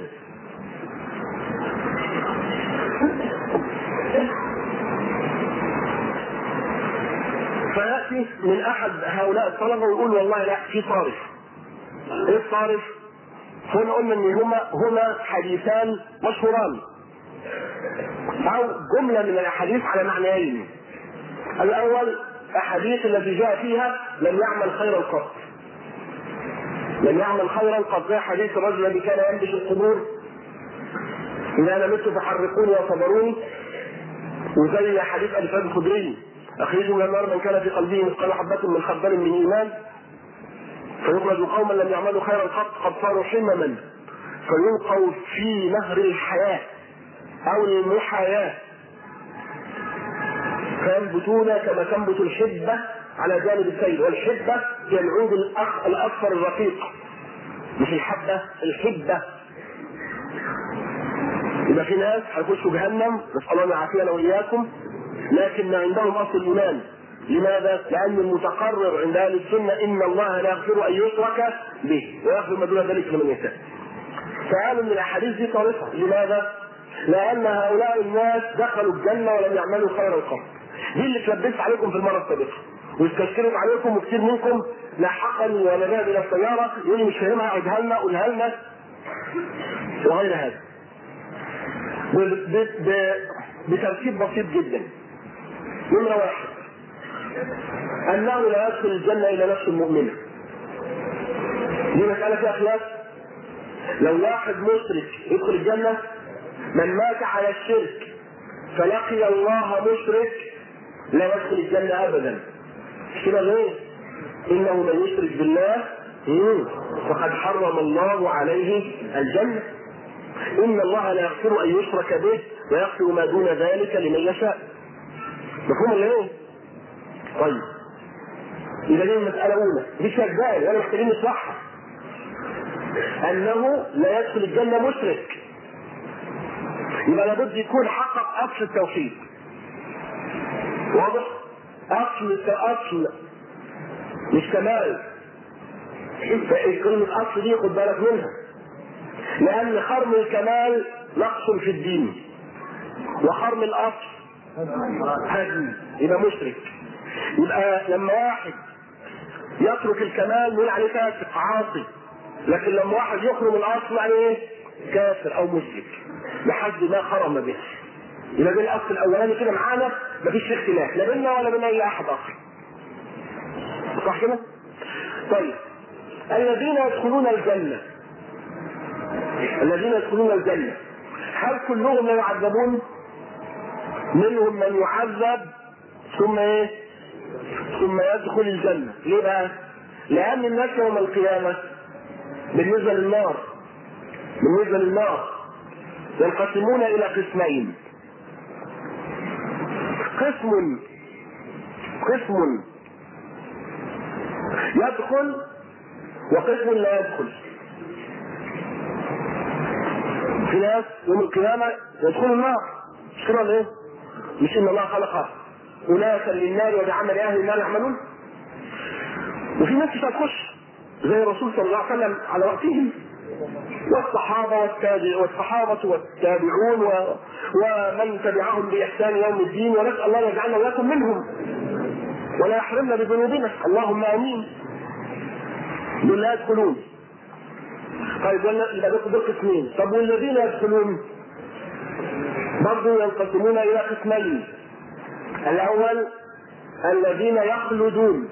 فياتي من احد هؤلاء الطلبه ويقول والله لا في صارف ايه الصارف؟ هنا قلنا ان هما هما حديثان مشهوران او جمله من الاحاديث على معنيين الاول احاديث التي جاء فيها لم يعمل خيرا قط لم يعمل خيرا قط زي حديث الرجل الذي كان ينبش القبور اذا انا مت فحرقوني وصبروني وزي حديث ابي سعيد الخدري اخرجوا من النار من كان في قلبه مثقال حبه من خردل من ايمان فيخرج قوما لم يعملوا خيرا قط قد صاروا حمما فيلقوا في نهر الحياه او المحاياه فينبتون كما تنبت الحبه على جانب السيل والحبه هي العود الأخ الاصفر الرقيق مش الحبه الحبه يبقى في ناس هيخشوا جهنم نسال الله العافيه واياكم لكن عندهم اصل الايمان لماذا؟ لأن المتقرر عند أهل السنة إن الله لا يغفر أن يشرك به ويغفر ما دون ذلك لمن يشاء. فقالوا إن الأحاديث دي طارفة، لماذا؟ لأن هؤلاء الناس دخلوا الجنة ولم يعملوا خيرا قط. دي اللي اتلبست عليكم في المرة السابقة. واستشكلت عليكم وكثير منكم لاحقا وانا ذاهب الى السياره يقول لي مش فاهمها اعيدها لنا قولها لنا وغير هذا. بترتيب بسيط جدا. نمرة واحد أنه لا يدخل الجنة إلا نفس مؤمنة. دي مسألة فيها خلاف. لو واحد مشرك يدخل الجنة من مات على الشرك فلقي الله مشرك لا يدخل الجنة أبدا. مش كده ليه؟ إنه من يشرك بالله فقد حرم الله عليه الجنة. إن الله لا يغفر أن يشرك به ويغفر ما دون ذلك لمن يشاء. مفهوم ولا ايه؟ طيب يبقى دي المسألة الأولى دي شغال ولا محتاجين نشرحها أنه لا يدخل الجنة مشرك يبقى لابد يكون حقق أصل التوحيد واضح؟ أصل أصل مش كمال كلمة أصل دي خد بالك منها لأن خرم الكمال نقص في الدين وخرم الأصل هدم يبقى مشرك يبقى لما واحد يترك الكمال نقول عليه فاسق عاصي لكن لما واحد يخرم الاصل يعني ايه؟ كافر او مشرك لحد ما خرم به يبقى ده الاصل الاولاني كده معانا مفيش فيه اختلاف لا بيننا ولا بين اي احد اخر صح كده؟ طيب الذين يدخلون الجنة الذين يدخلون الجنة هل كلهم لا يعذبون؟ منهم من يعذب ثم ايه؟ ثم يدخل الجنة، ليه بقى؟ لأن الناس يوم القيامة بالنسبة للنار بالنسبة للنار ينقسمون إلى قسمين. قسم قسم يدخل وقسم لا يدخل. في ناس يوم القيامة يدخلوا النار مش كده ولا ايه؟ مش ان الله خلق اناسا للنار وجعلنا لاهل النار يعملون وفي ناس مش هتخش زي الرسول صلى الله عليه وسلم على وقتهم والصحابة والتابع والصحابة والتابعون و... ومن تبعهم بإحسان يوم الدين ونسأل الله يجعلنا وإياكم منهم ولا يحرمنا بذنوبنا اللهم آمين دول لا يدخلون طيب ولا يبقى دول قسمين طب والذين يدخلون برضه ينقسمون الى قسمين الاول الذين يخلدون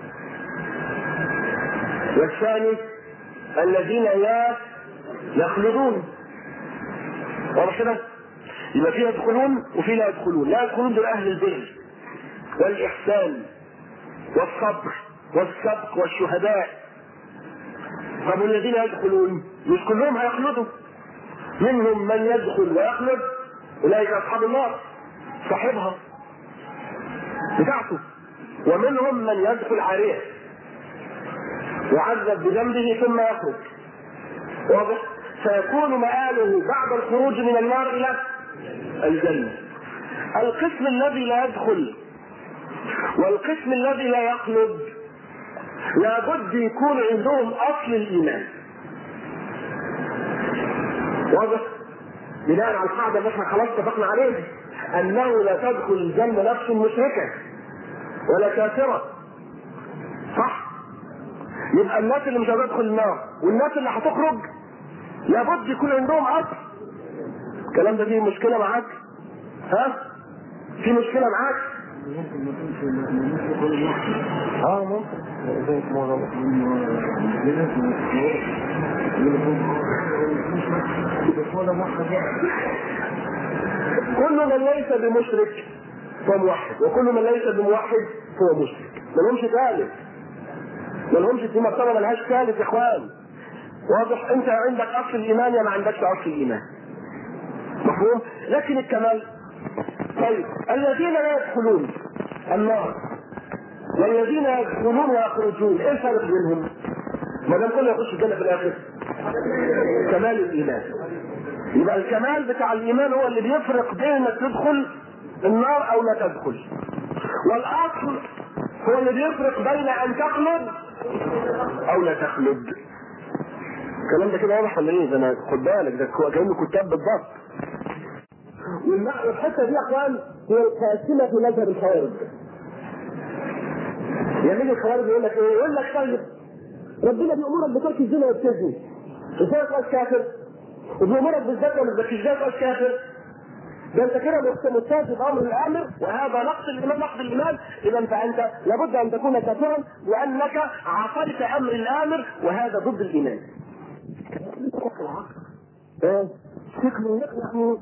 والثاني الذين لا يخلدون واضح كده؟ يبقى في يدخلون وفي لا يدخلون، لا يدخلون دول اهل البر والاحسان والصبر والسبق والشهداء طب والذين يدخلون مش كلهم هيخلدوا منهم من يدخل ويخلد اولئك اصحاب النار صاحبها بتاعته ومنهم من يدخل عليها يعذب بذنبه ثم يخرج واضح فيكون مآله بعد الخروج من النار إلى الجنة القسم الذي لا يدخل والقسم الذي لا يخلد لابد يكون عندهم أصل الإيمان واضح بناء على القاعدة اللي احنا خلاص اتفقنا عليها أنه لا تدخل الجنة نفس مشركة ولا كافرة صح يبقى الناس اللي مش هتدخل النار والناس اللي هتخرج لابد يكون عندهم اصل الكلام ده فيه مشكله معاك ها في مشكله معاك اه ممكن زي كل من ليس بمشرك فهو موحد وكل من ليس بموحد فهو مشرك ما لهمش ثالث ما لهمش في مرتبه ملهاش ثالث يا اخوان واضح انت عندك اصل الايمان يا ما عندكش اصل الايمان مفهوم لكن الكمال طيب الذين لا يدخلون النار والذين يدخلون ويخرجون ايه الفرق بينهم؟ ما دام كله يخش الجنه في الاخر كمال الايمان يبقى الكمال بتاع الايمان هو اللي بيفرق بين انك تدخل النار او لا تدخل والاصل هو اللي بيفرق بين ان تخلد او لا تخلد الكلام ده كده واضح ولا ايه؟ ده انا خد بالك ده كانه كتاب بالضبط. والحته دي يا اخوان هي القاسمه في مذهب الخوارج. يعني يجي الخوارج يقول لك ايه؟ يقول لك طيب ربنا بيامرك بترك الزنا وبتزني. ازاي تبقى كافر؟ وبيامرك بالزكاه وما تزكيش ازاي تبقى كافر؟ ده انت كده مستهزئ بامر الامر وهذا نقص الايمان نقص الايمان اذا فانت لابد ان تكون كافرا لانك عصيت امر الامر وهذا ضد الايمان. ايه شكله يقنع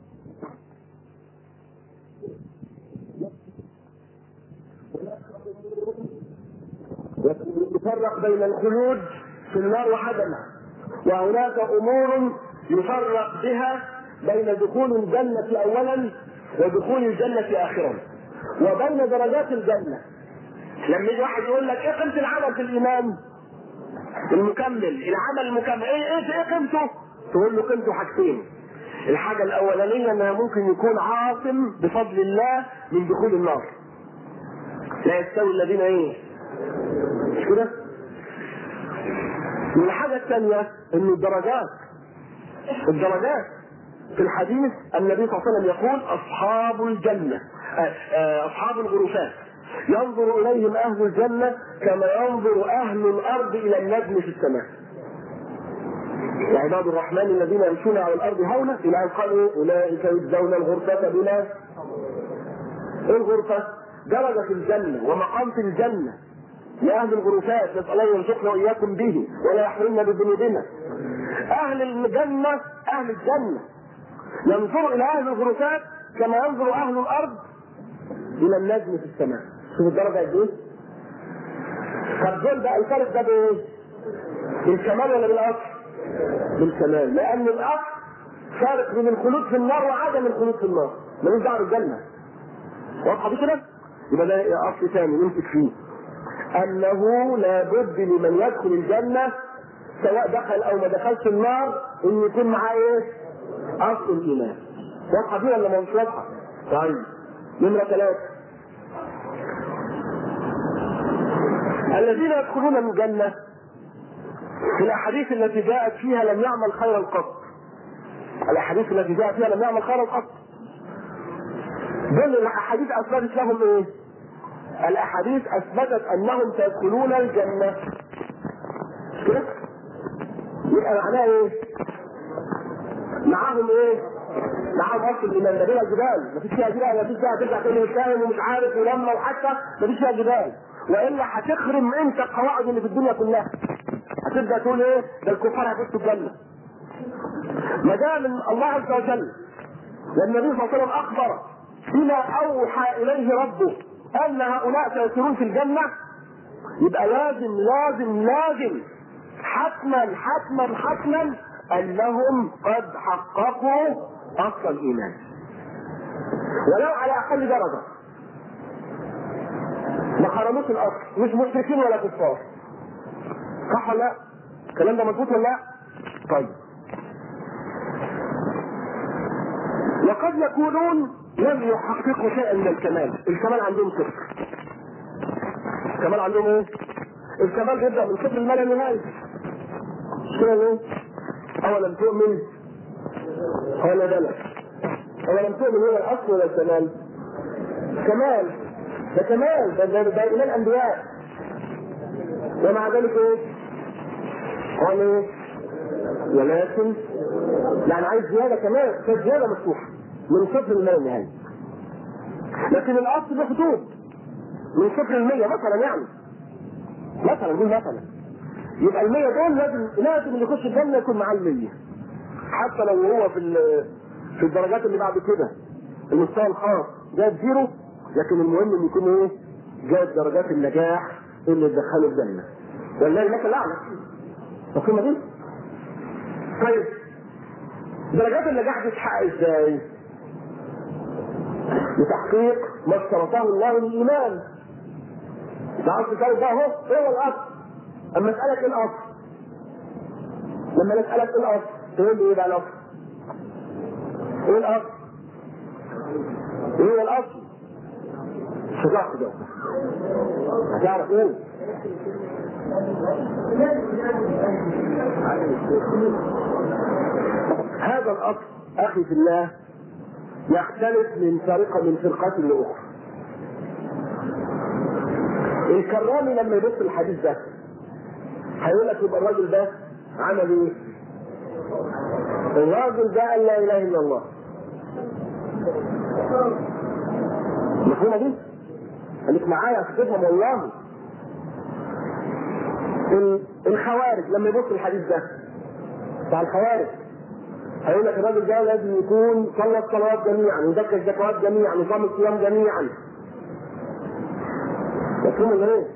يفرق بين الخلود في النار وعدمها وهناك امور يفرق بها بين دخول الجنة اولا ودخول الجنة اخرا وبين درجات الجنة لما يجي واحد يقول لك ايه قيمة العمل في الايمان المكمل العمل المكمل ايه ايه ايه قيمته؟ تقول له قيمته حاجتين الحاجة الأولانية أنها ممكن يكون عاصم بفضل الله من دخول النار. لا يستوي الذين إيه؟ مش كده؟ والحاجة الثانية إن الدرجات الدرجات في الحديث النبي صلى الله عليه وسلم يقول أصحاب الجنة أصحاب الغرفات ينظر إليهم أهل الجنة كما ينظر أهل الأرض إلى النجم في السماء. وعباد الرحمن الذين يمشون على الارض هونا الى ان قالوا اولئك يجزون الغرفه بما الغرفه درجه في الجنه ومقام في الجنه لاهل الغرفات نسال الله يرزقنا واياكم به ولا يحرمنا بذنوبنا اهل الجنه اهل الجنه ينظر الى اهل الغرفات كما ينظر اهل الارض الى النجم في السماء شوف الدرجه قد ايه؟ طب دول بقى الفرق ده بايه؟ بالكمال ولا بالاصل؟ بالكمال لان الاصل فارق بين الخلود في النار وعدم الخلود في النار ملوش دعوه بالجنه واضحه دي كده؟ يبقى ده اصل ثاني نمسك فيه انه لابد لمن يدخل الجنه سواء دخل او ما دخلش النار ان يكون معاه ايه؟ اصل الايمان واضحه دي ولا مش واضحه؟ طيب نمره ثلاثه الذين يدخلون الجنه في الاحاديث التي جاءت فيها لم يعمل خيرا قط الاحاديث التي جاءت فيها لم يعمل خيرا قط دول الاحاديث اثبتت لهم ايه الاحاديث اثبتت انهم سيدخلون الجنه كده يبقى معناها ايه معاهم ايه معاهم اصل الايمان ده بلا جبال مفيش فيها جبال مفيش فيها ترجع تقول مش فاهم ومش عارف ولما وحتى مفيش فيها جبال والا هتخرم انت القواعد اللي في الدنيا كلها هتبدا تقول ايه ده الكفار هيخشوا الجنه ما دام الله عز وجل والنبي صلى الله عليه وسلم اخبر بما اوحى اليه ربه ان هؤلاء سيصيرون في الجنه يبقى لازم لازم لازم حتما حتما حتما انهم قد حققوا اصل الايمان ولو على اقل درجه ما حرموش الاصل مش مشركين ولا كفار صح ولا لا؟ الكلام ده مظبوط ولا لا؟ طيب وقد يكونون لم يحققوا شيئا من الكمال الكمال عندهم صفر الكمال عندهم ايه؟ الكمال بيبدا من صفر الملا النهائي مش كده ليه؟ اولم تؤمن ولا بلى اولم تؤمن هو الاصل ولا الكمال؟ كمال ده كمال ده ده, ده ايمان انبياء ومع ذلك ايه؟ قال ايه؟ ولكن يعني عايز زياده كمان فالزياده مفتوحه من صفر المية النهائي لكن الاصل له حدود من صفر المية مثلا يعني مثلا نقول مثلا يبقى المية دول لازم لازم اللي يخش الجنة يكون معاه المية حتى لو هو في في الدرجات اللي بعد كده المستوى الخاص جاب زيرو لكن المهم ان يكون ايه؟ جاب درجات النجاح اللي تدخله الجنة والله المثل الاعلى مفهومة دي؟ طيب درجات النجاح دي تتحقق ازاي؟ بتحقيق ما اشترطه الله للايمان. ده عاوز تسأل بقى اهو ايه هو الاصل؟ اما اسالك ايه الاصل؟ لما نسالك ايه الاصل؟ تقول لي ايه بقى الاصل؟ ايه الاصل؟ ايه هو الاصل؟ مش هتعرف ده هتعرف ايه؟ هذا الاصل اخي في الله يختلف من فرقه من فرقه لاخرى الكرامي لما يبص الحديث ده هيقول لك يبقى الراجل ده عمل ايه؟ الراجل ده قال لا اله الا الله مفهومه دي؟ خليك معايا هتفهم والله الخوارج لما يبص الحديث ده بتاع الخوارج هيقول لك الراجل ده لازم يكون صلى الصلوات جميعا وزكى الزكوات جميعا وصام الصيام جميعا مفهوم ولا ايه؟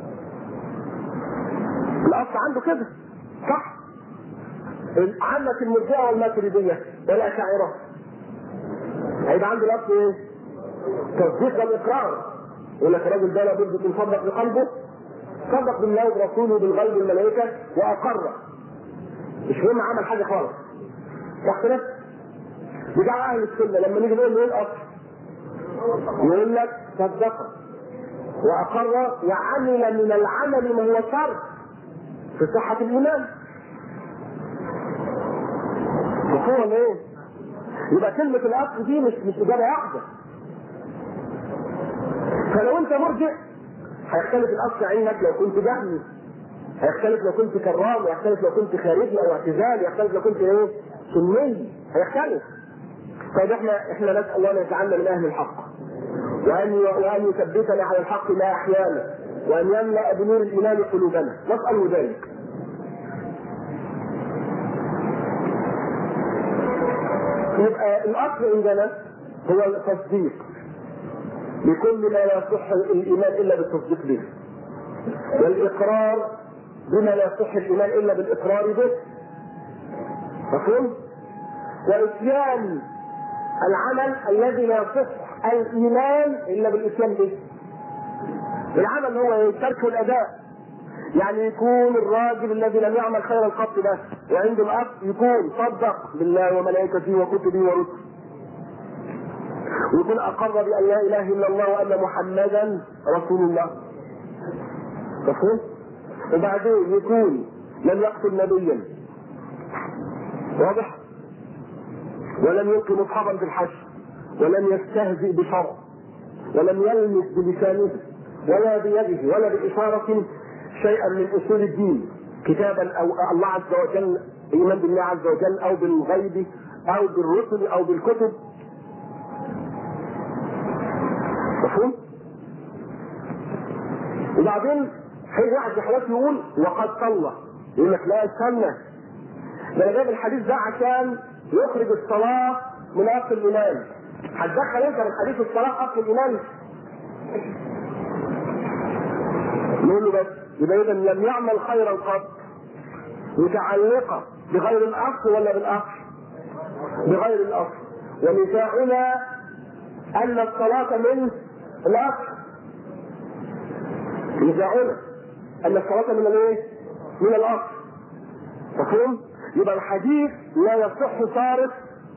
الاصل عنده كده صح؟ عامة المرجئة والماتريدية والأشاعرة هيبقى عنده الاصل ايه؟ تصديق والاقرار يقول لك الراجل ده لابد يكون صدق بقلبه صدق بالله وبرسوله وبالغيب والملائكة وأقر مش مهم عمل حاجة خالص صح كده؟ بتاع أهل السنة لما نيجي نقول له إيه الأصل؟ يقول لك صدق وأقر وعمل من العمل ما هو شر في صحة الإيمان مفهوم ايه؟ يبقى كلمة الأصل دي مش مش إجابة واحدة فلو أنت مرجع هيختلف الاصل عندك لو كنت جهمي هيختلف لو كنت كرام هيختلف لو كنت خارجي او اعتزالي هيختلف لو كنت ايه سني هيختلف طيب احنا احنا نسال الله ان يجعلنا من اهل الحق وان وان يثبتنا على الحق لا احيانا وان يملا بنور الايمان قلوبنا نساله ذلك يبقى الاصل عندنا هو التصديق بكل ما لا يصح الايمان الا بالتصديق به والاقرار بما لا يصح الايمان الا بالاقرار به مفهوم واتيان العمل الذي لا يصح الايمان الا بالاتيان به العمل هو الترك والاداء يعني يكون الراجل الذي لم يعمل خيرا قط ده وعنده الاب يكون صدق بالله وملائكته وكتبه ورسله ويكون اقر بان لا اله الا الله وان محمدا رسول الله مفهوم؟ وبعدين يكون لم يقتل نبيا واضح؟ ولم يلقي مصحفا في الحج ولم يستهزئ بشرع ولم يلمس بلسانه ولا بيده ولا بإشارة شيئا من أصول الدين كتابا أو الله عز وجل إيمان بالله عز وجل أو بالغيب أو بالرسل أو بالكتب مفهوم؟ وبعدين هيجي واحد بحالات يقول وقد صلى يقول لك لا استنى ده انا جايب الحديث ده عشان يخرج الصلاه من اصل الايمان هتدخل انت من حديث الصلاه اصل الايمان نقول له بس يبقى اذا لم يعمل خيرا قط متعلقه بغير الاصل ولا بالاصل؟ بغير الاصل ونزاعنا ان الصلاه من الاصل نزاعنا ان الصلاه من الايه؟ من الاصل مفهوم؟ يبقى الحديث لا يصح صارف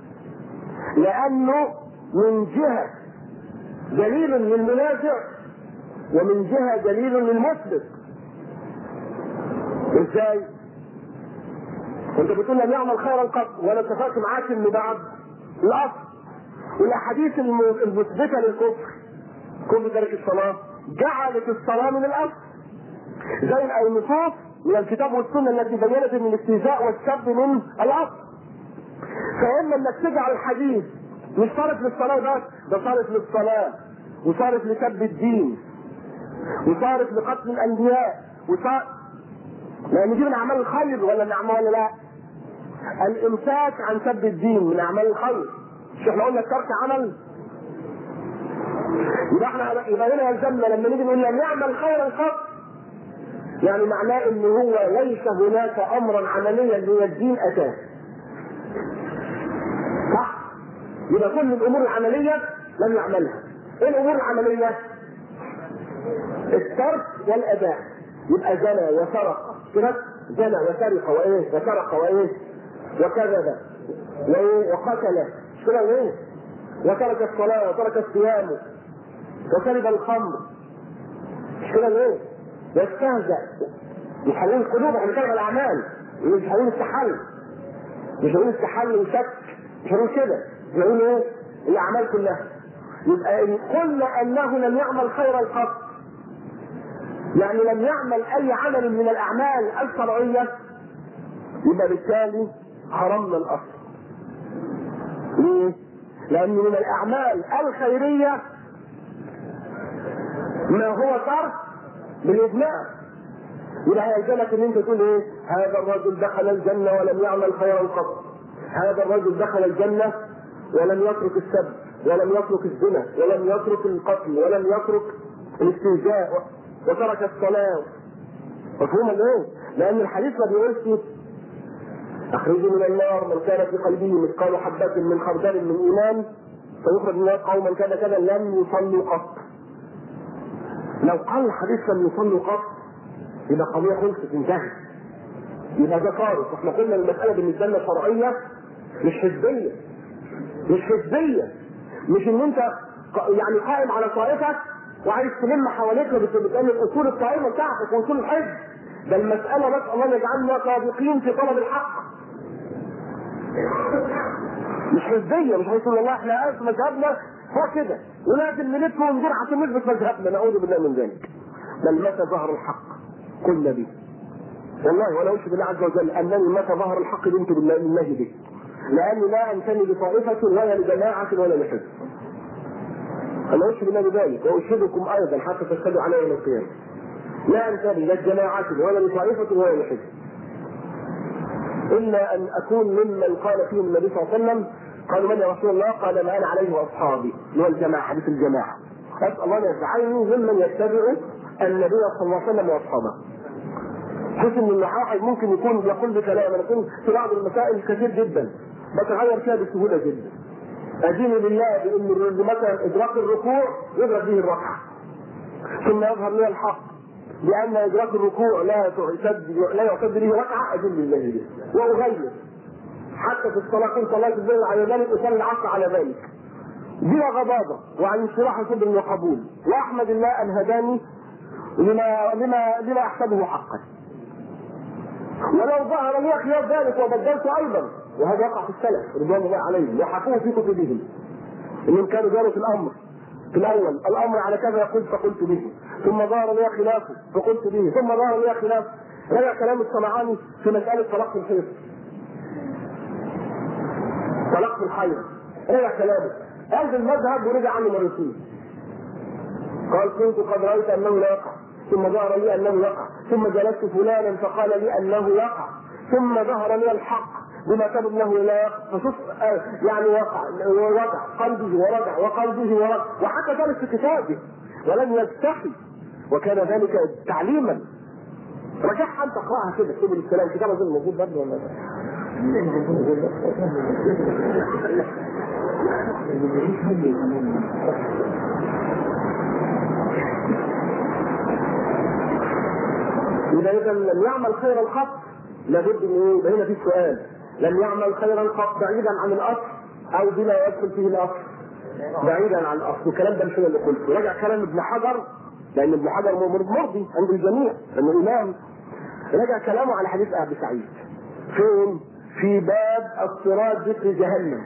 لانه من جهه دليل للمنازع ومن جهه دليل للمثبت ازاي؟ انت بتقول لم يعمل خيرا قط وانا اتفقت معاك ان بعد الاصل والاحاديث الم- المثبته للكفر كفر ترك الصلاه جعلت الصلاه من الاصل زي النصوص من الكتاب والسنه التي بينت ان الاستهزاء والسب من الاصل فاما انك تجعل الحديث مش صارف للصلاه بس ده صارف للصلاه وصارف لسب الدين وصارف لقتل الانبياء وصار لان دي من اعمال الخير ولا من اعمال ولا لا؟ الامساك عن سب الدين من اعمال الخير مش احنا قلنا ترك عمل يبقى احنا يبقى هنا يلزمنا لما نيجي نقول لم يعمل خيرا قط يعني معناه ان هو ليس هناك امرا عمليا من الدين اتاه صح يبقى كل الامور العمليه لم يعملها ايه الامور العمليه الترك والاداء يبقى زنى وسرق كده زنى وسرق وايه وسرق وايه وكذب وايه وقتل مش كده وايه وترك الصلاه وترك الصيام وشرب الخمر مش كده وايه واستهزأ مش هنقول القلوب احنا بنتكلم على الاعمال مش هنقول التحل مش هنقول التحل وشك مش هنقول كده نقول ايه الاعمال كلها يبقى ان قلنا انه لم يعمل خيرا قط يعني لم يعمل اي عمل من الاعمال الشرعيه يبقى بالتالي حرمنا الاصل ليه؟ لان من الاعمال الخيريه ما هو ترك بالاجماع يبقى يلزمك ان انت تقول ايه؟ هذا الرجل دخل الجنه ولم يعمل خيرا قط. هذا الرجل دخل الجنه ولم يترك السب ولم يترك الزنا ولم يترك القتل ولم يترك الاستهزاء وترك الصلاه. مفهوم ايه؟ لان الحديث ما بيقولش اخرجوا من النار من كان في قلبه مثقال حبة من خردل من ايمان فيخرج من النار قوما كذا كذا لم يصلوا قط. لو قال الحديث لم يصلوا قط يبقى قضية خلصت انتهت. يبقى ده فارق، احنا قلنا المسألة بالنسبة لنا شرعية مش حزبية. مش حزبية. مش ان انت ق- يعني قائم على طائفة وعايز تلم حواليك وبتقول اصول الطائفة بتاعتك واصول الحزب. ده المسألة نسأل الله أن يجعلنا صادقين في طلب الحق. مش حزبية مش هيقول والله احنا ألف مذهبنا هو كده ولازم نلف وندور عشان نثبت مذهبنا نعوذ بالله من ذلك. بل متى ظهر الحق قلنا به. والله ولا أشهد بالله عز وجل أنني متى ظهر الحق بنت بالله لله به. لأني لا أنتمي لطائفة ولا لجماعة ولا لحزب. أنا أشهد بالله بذلك وأشهدكم أيضا حتى تشهدوا علي يوم القيامة. لا انتمي لا لجماعة ولا لطائفة ولا لحزب. إلا أن أكون ممن قال فيهم النبي صلى الله عليه وسلم قالوا من يا رسول الله؟ قال ما أنا عليه وأصحابي اللي هو الجماعة حديث الجماعة. أسأل الله أن يجعلني ممن يتبع النبي صلى الله عليه وسلم وأصحابه. حيث ان الواحد ممكن يكون يقول بكلام انا كنت في بعض المسائل كثير جدا بتغير فيها بسهوله جدا. ادين لله بان الر- مثلا ادراك الركوع يدرك به الركعه. ثم يظهر لي الحق بان ادراك الركوع لا تعتد لا يعتد به ركعه ادين لله به واغير حتى في الصلاه كنت صلاه الليل على ذلك اصلي العصر على ذلك بلا غضاضه وعن انشراح صدر وقبول واحمد الله ان هداني لما لما لما احسبه حقا ولو ظهر لي خلاف ذلك وبدلت ايضا وهذا وقع في السلف رضوان الله عليهم وحكوه في كتبهم انهم كانوا قالوا في الامر في الاول الامر على كذا يقول فقلت به ثم ظهر لي خلافه فقلت به ثم ظهر لي خلافه رجع كلام الصنعاني في مساله طلاق في الحيض طلاق في الحيض رجع كلامه قال في المذهب ورجع عنه مرتين قال كنت قد رايت انه لا يقع ثم ظهر لي انه يقع ثم جلست فلانا فقال لي انه يقع ثم ظهر لي الحق بما كان انه لا يقع فشوف آه، يعني وقع ورجع قلبه ورجع وقلبه ورجع وحتى ذلك في كتابه ولم يستحي وكان ذلك تعليما رجعها انت اقراها كده سبل السلام كتاب اظن موجود برضه ولا لا؟ إذا إذا لم يعمل خيرا قط لابد من إيه؟ يبقى هنا في سؤال لم يعمل خيرا قط بعيدا عن الأصل أو بما يدخل فيه الأصل بعيدا عن الأصل الكلام ده مش أنا اللي قلته رجع كلام ابن حجر لأن ابن حجر مرضي عند الجميع لأنه إمام رجع كلامه على حديث أبي سعيد فين؟ في باب الصراط ذكر جهنم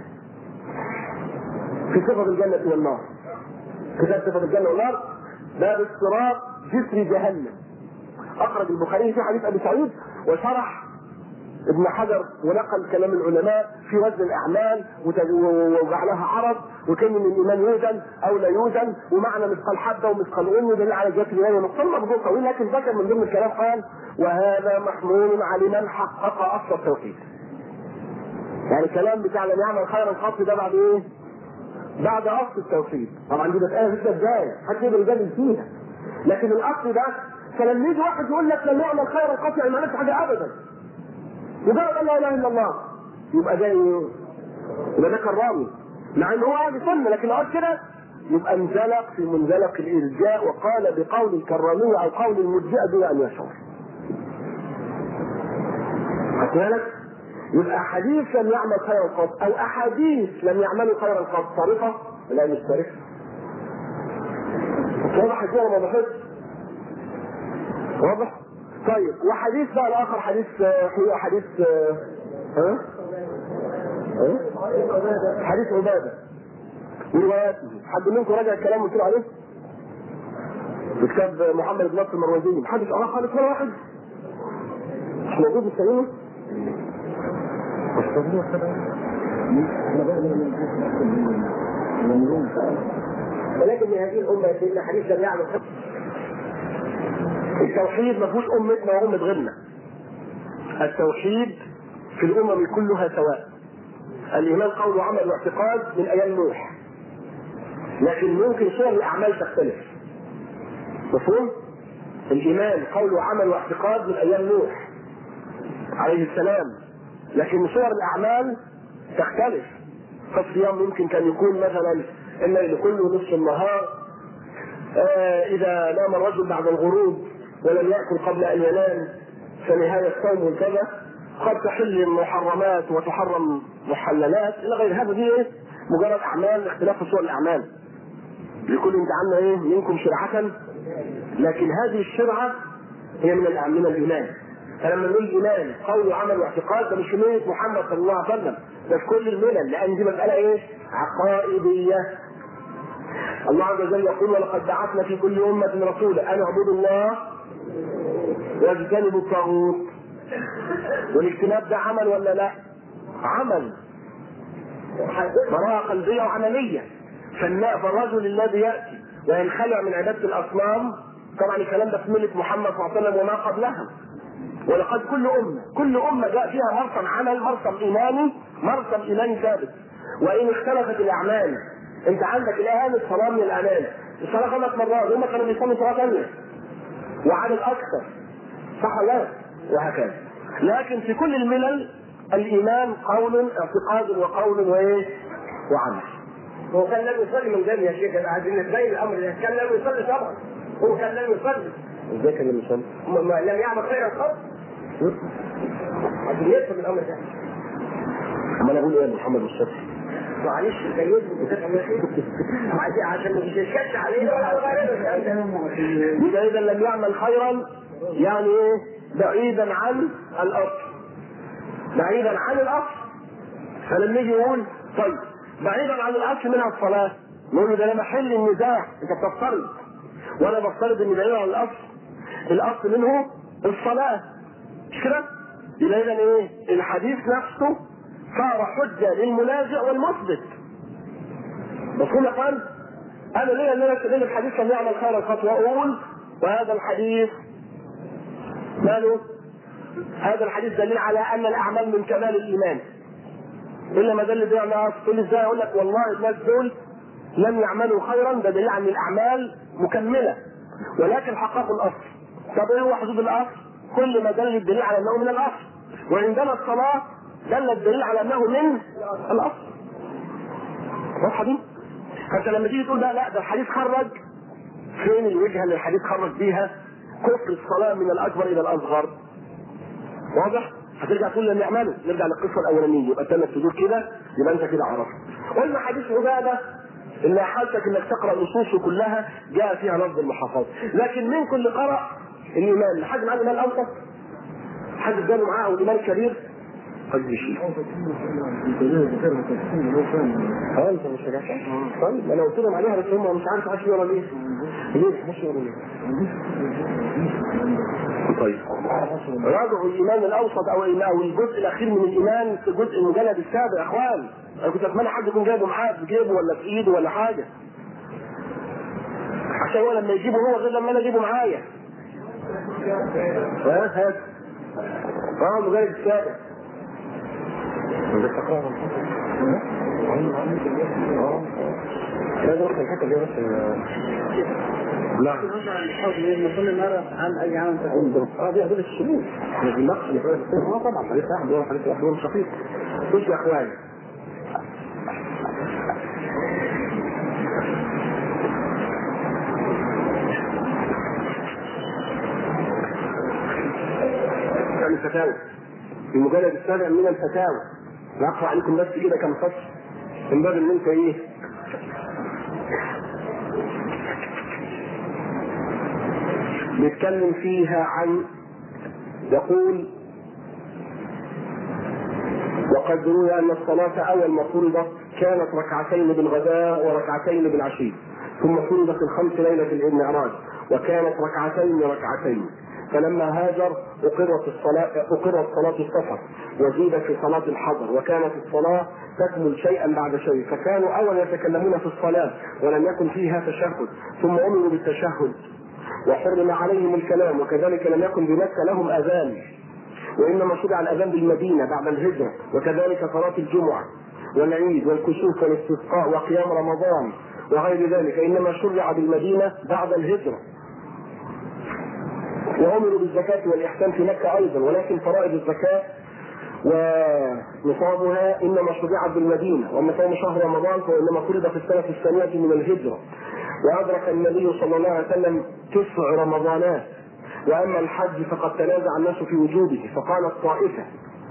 في صفة الجنة والنار كتاب صفة الجنة والنار باب الصراط جسر جهنم أخرج البخاري في حديث أبي سعيد وشرح ابن حجر ونقل كلام العلماء في وزن الأعمال وت- و- وجعلها عرض وكان من الإيمان يوزن أو لا يوزن ومعنى مثقال حبة ومثقال أم ودليل على ذات الإيمان ونقصان موضوع طويل لكن ذكر من ضمن الكلام قال وهذا محمول على من حقق أصل التوحيد. يعني الكلام بتاع لم يعمل خيرا قط ده بعد ايه؟ بعد اصل التوحيد طبعا دي مساله لسه بدايه حد يقدر يجادل فيها لكن الاصل ده فلما يجي واحد يقول لك لم يعمل خيرا قط يعني ما عملش حاجه ابدا مجرد ان لا اله الا الله يبقى ده ايه؟ يبقى ده كرامي مع ان هو اهل سنه لكن لو قال كده يبقى انزلق في منزلق الارجاء وقال بقول الكراميه او قول المرجئه دون ان يشعر. خدت بالك؟ يبقى حديث لم يعمل خيرا قط او احاديث لم يعملوا خيرا قط صارفه لا مش صارفه واضح كده ولا ما وضحتش؟ واضح؟ طيب وحديث بقى الاخر حديث آه، حديث آه، ها؟ ها؟ حديث عباده ورواياته حد منكم راجع الكلام قلت له عليه؟ في كتاب محمد بن نصر المروزي محدش قراه خالص ولا واحد مش موجود السليم ولكن من هذه الامه يا سيدنا حديث لم يعمل التوحيد ما فيهوش امتنا وامه غيرنا التوحيد في الامم كلها سواء الايمان قول وعمل واعتقاد من ايام نوح لكن ممكن صور الاعمال تختلف مفهوم؟ الايمان قول وعمل واعتقاد من ايام نوح عليه السلام لكن صور الاعمال تختلف فالصيام ممكن كان يكون مثلا الليل كله نصف النهار آه اذا نام الرجل بعد الغروب ولم ياكل قبل ان ينام فنهايه الصوم كذا قد تحل المحرمات وتحرم محللات الى غير هذا دي ايه؟ مجرد اعمال اختلاف في صور الاعمال لكل جعلنا ايه منكم شرعه لكن هذه الشرعه هي من الأع- من الايمان فلما نقول ايمان قول وعمل واعتقاد ده مش مله محمد صلى الله عليه وسلم ده في كل الملل لان دي مساله ايه؟ عقائديه الله عز وجل يقول ولقد بعثنا في كل امه رسولا ان اعبدوا الله واجتنبوا الطاغوت والاجتناب ده عمل ولا لا؟ عمل براءة قلبية وعملية فالنا- فالرجل الذي يأتي وينخلع من عبادة الأصنام طبعا الكلام ده في ملة محمد صلى الله عليه وسلم وما قبلها ولقد كل أمة كل أمة جاء فيها مرسم عمل مرسم إيماني مرسم إيماني ثابت وإن اختلفت الأعمال أنت عندك الآن الصلاة من الأعمال الصلاة خمس مرات هم كانوا بيصلوا صلاة ثانية وعدد أكثر صح ولا لا؟ وهكذا لكن في كل الملل الإيمان قول اعتقاد وقول وإيه؟ وعمل هو كان لم يصلي من قبل يا شيخ انا عايزين نبين الامر ده كان لم يصلي طبعا هو كان لم يصلي ازاي كان المثال؟ ما ما لم يعمل خيرا قط عشان يفهم الامر ده أما أنا أقول إيه يا محمد الشافعي؟ معلش سيدنا عشان عشان ما تشكش علينا ولا غيره يبقى إذا لم يعمل خيرا يعني إيه؟ بعيدا عن الأصل بعيدا عن الأصل فلما يجي يقول طيب بعيدا عن الأصل منها الصلاة نقول له ده أنا محل النزاع أنت بتفترض وأنا بفترض إن بعيدا عن الأصل الأصل منه الصلاة مش كده؟ يبقى إذا إيه؟ الحديث نفسه صار حجة للمنازع والمثبت مفهوم يا اخوان؟ انا ليه ان انا استدل الحديث لم يعمل خيرا قط واقول وهذا الحديث ماله؟ هذا الحديث دليل على ان الاعمال من كمال الايمان. الا ما دل بيع ناس تقول لي ازاي اقول لك والله الناس دول لم يعملوا خيرا ده دليل على ان الاعمال مكمله ولكن حققوا الاصل. طب ايه هو حدود الاصل؟ كل ما دل الدليل على انه من الاصل. وعندنا الصلاه دل الدليل على انه من الاصل واضحه دي؟ فانت لما تيجي تقول لا لا ده الحديث خرج فين الوجهه اللي الحديث خرج بيها كفر الصلاه من الاكبر الى الاصغر واضح؟ هترجع تقول لم يعملوا نرجع للقصه الاولانيه يبقى تم السجود كده يبقى انت كده عرفت قلنا حديث عباده اللي حالتك انك تقرا نصوصه كلها جاء فيها لفظ المحافظه لكن من كل قرأ الايمان حد معاه الايمان الاوسط حد جاله معاه او الايمان الكبير قد يشيل اه انت مش راجع طيب انا قلت لهم عليها بس هم مش عارف عايش ولا ليه ليه مش ولا ليه طيب راجعوا الايمان الاوسط او او الجزء الاخير من الايمان في جزء المجلد السابع يا اخوان انا كنت اتمنى حد يكون جايبه معاه في جيبه ولا في ايده ولا حاجه عشان هو لما يجيبه هو غير لما انا اجيبه معايا ها هات اه المجلد السابع لازم اخد الحته دي بس لا كل مرة عن أي عام اه دي هدول الشروط مش النقص اللي فوق اه طبعا حديث واحد دول حديث واحد دول شقيق بص يا اخواني عن الفتاوى المجلد السابع من الفتاوى نقرا عليكم بس كده كم فصل من باب ان انت ايه بيتكلم فيها عن يقول وقد روي ان الصلاه اول ما فرضت كانت ركعتين بالغداء وركعتين بالعشي ثم فرضت الخمس ليله المعراج وكانت ركعتين ركعتين فلما هاجر أقرت الصلاة أقرت صلاة السفر وزيدت في صلاة الحضر وكانت الصلاة تكمل شيئا بعد شيء فكانوا أولا يتكلمون في الصلاة ولم يكن فيها تشهد ثم أمروا بالتشهد وحرم عليهم الكلام وكذلك لم يكن بمكة لهم أذان وإنما شرع الأذان بالمدينة بعد الهجرة وكذلك صلاة الجمعة والعيد والكسوف والاستسقاء وقيام رمضان وغير ذلك إنما شرع بالمدينة بعد الهجرة وأمروا بالزكاة والإحسان في مكة أيضا ولكن فرائض الزكاة ونصابها إنما شرعت بالمدينة وأما صوم شهر رمضان فإنما فرض في السنة الثانية من الهجرة وأدرك النبي صلى الله عليه وسلم تسع رمضانات وأما الحج فقد تنازع الناس في وجوبه فقالت طائفة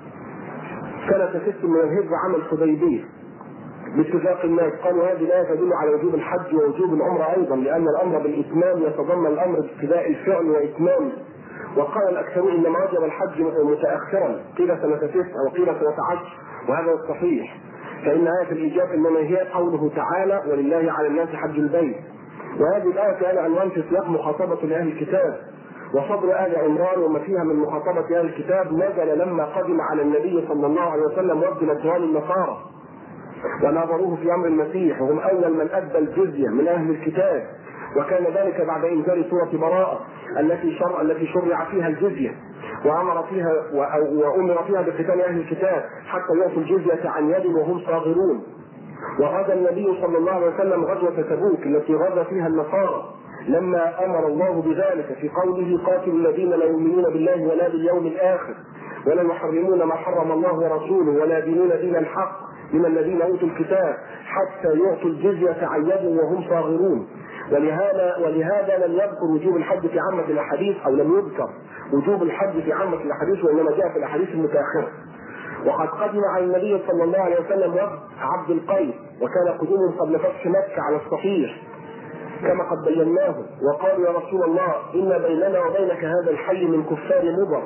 سنة ست من الهجرة عام الحديبية باتفاق الناس قالوا هذه الآية تدل على وجوب الحج ووجوب العمرة أيضا لأن الأمر بالإتمام يتضمن الأمر بابتداء الفعل وإتمامه وقال الأكثرون إنما وجب الحج متأخرا قيل سنة تسع وقيل سنة عشر وهذا هو الصحيح فإن آية الإيجاب إنما هي قوله تعالى ولله على الناس حج البيت وهذه الآية كان عنوان في سياق مخاطبة لأهل الكتاب وصبر آل عمران وما فيها من مخاطبة أهل الكتاب نزل لما قدم على النبي صلى الله عليه وسلم وفد نجران النصارى وناظروه في امر المسيح وهم اول من ادى الجزيه من اهل الكتاب وكان ذلك بعد انزال سوره براءه التي شرع التي شرع فيها الجزيه وامر فيها وامر فيها بقتال اهل الكتاب حتى يعطوا الجزيه عن يد وهم صاغرون وغزا النبي صلى الله عليه وسلم غزوه تبوك التي غزا فيها النصارى لما امر الله بذلك في قوله قاتلوا الذين لا يؤمنون بالله ولا باليوم الاخر ولا يحرمون ما حرم الله ورسوله ولا دينون دين الحق من الذين اوتوا الكتاب حتى يعطوا الجزيه عن يد وهم صاغرون ولهذا ولهذا لم يذكر وجوب الحج في عامه الاحاديث او لم يذكر وجوب الحج في عامه الاحاديث وانما جاء في الاحاديث المتاخره. وقد قدم على النبي صلى الله عليه وسلم وفد عبد القيس وكان قدومهم قبل فتح مكه على الصحيح كما قد بيناه وقالوا يا رسول الله ان بيننا وبينك هذا الحي من كفار مضر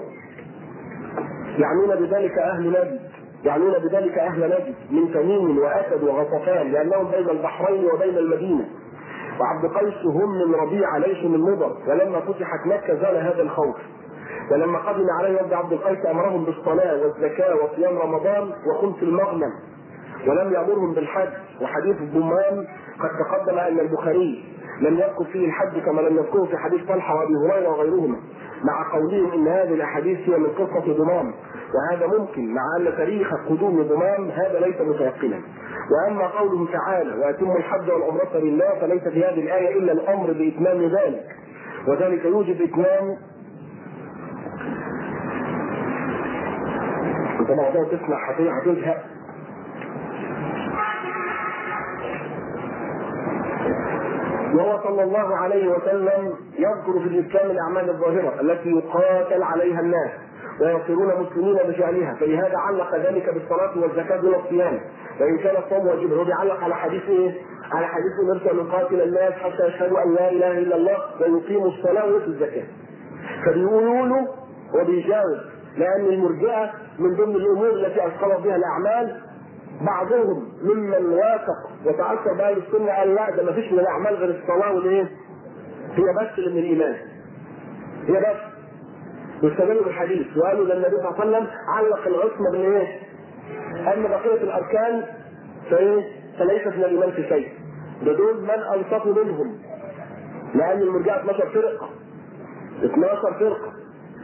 يعنون بذلك اهل نجد يعنون بذلك اهل نجد من تميم واسد وغطفان لانهم بين البحرين وبين المدينه وعبد قيس هم من ربيعه ليسوا من مضر ولما فتحت مكه زال هذا الخوف ولما قدم عليه وفد عبد القيس امرهم بالصلاه والزكاه وصيام رمضان وخمس المغنم ولم يامرهم بالحج وحديث الضمان قد تقدم ان البخاري لم يذكر فيه الحج كما لم يذكره في حديث طلحه وابي هريره وغيرهما مع قولهم ان هذه الاحاديث هي من قصه ضمان وهذا ممكن مع ان تاريخ قدوم ضمان هذا ليس متيقنا واما قوله تعالى واتموا الحج والعمره لله فليس في هذه الايه الا الامر باتمام ذلك وذلك يوجب اتمام انت موضوع تسمع هتزهق وهو صلى الله عليه وسلم يذكر في الاسلام الاعمال الظاهره التي يقاتل عليها الناس ويصيرون مسلمين بفعلها فلهذا علق ذلك بالصلاه والزكاه دون الصيام وان كان الصوم واجبا هو بيعلق على حديث ايه؟ على حديث نرجع نقاتل الناس حتى يشهدوا ان لا اله الا الله ويقيموا الصلاه ويؤتوا الزكاه فبيقولوا له وبيجاوب لان المرجئه من ضمن الامور التي اثقلت بها الاعمال بعضهم ممن وافق وتاثر باهل السنه قال لا ده ما فيش من الاعمال غير الصلاه والايه؟ هي بس اللي من الايمان. هي بس. واستدلوا بالحديث وقالوا ده النبي صلى الله عليه وسلم علق العصمه بالايه؟ اما بقيه الاركان فايه؟ فليست من الايمان في شيء. ده دول من انصفوا منهم. لان المرجعه 12 فرقه. 12 فرقه.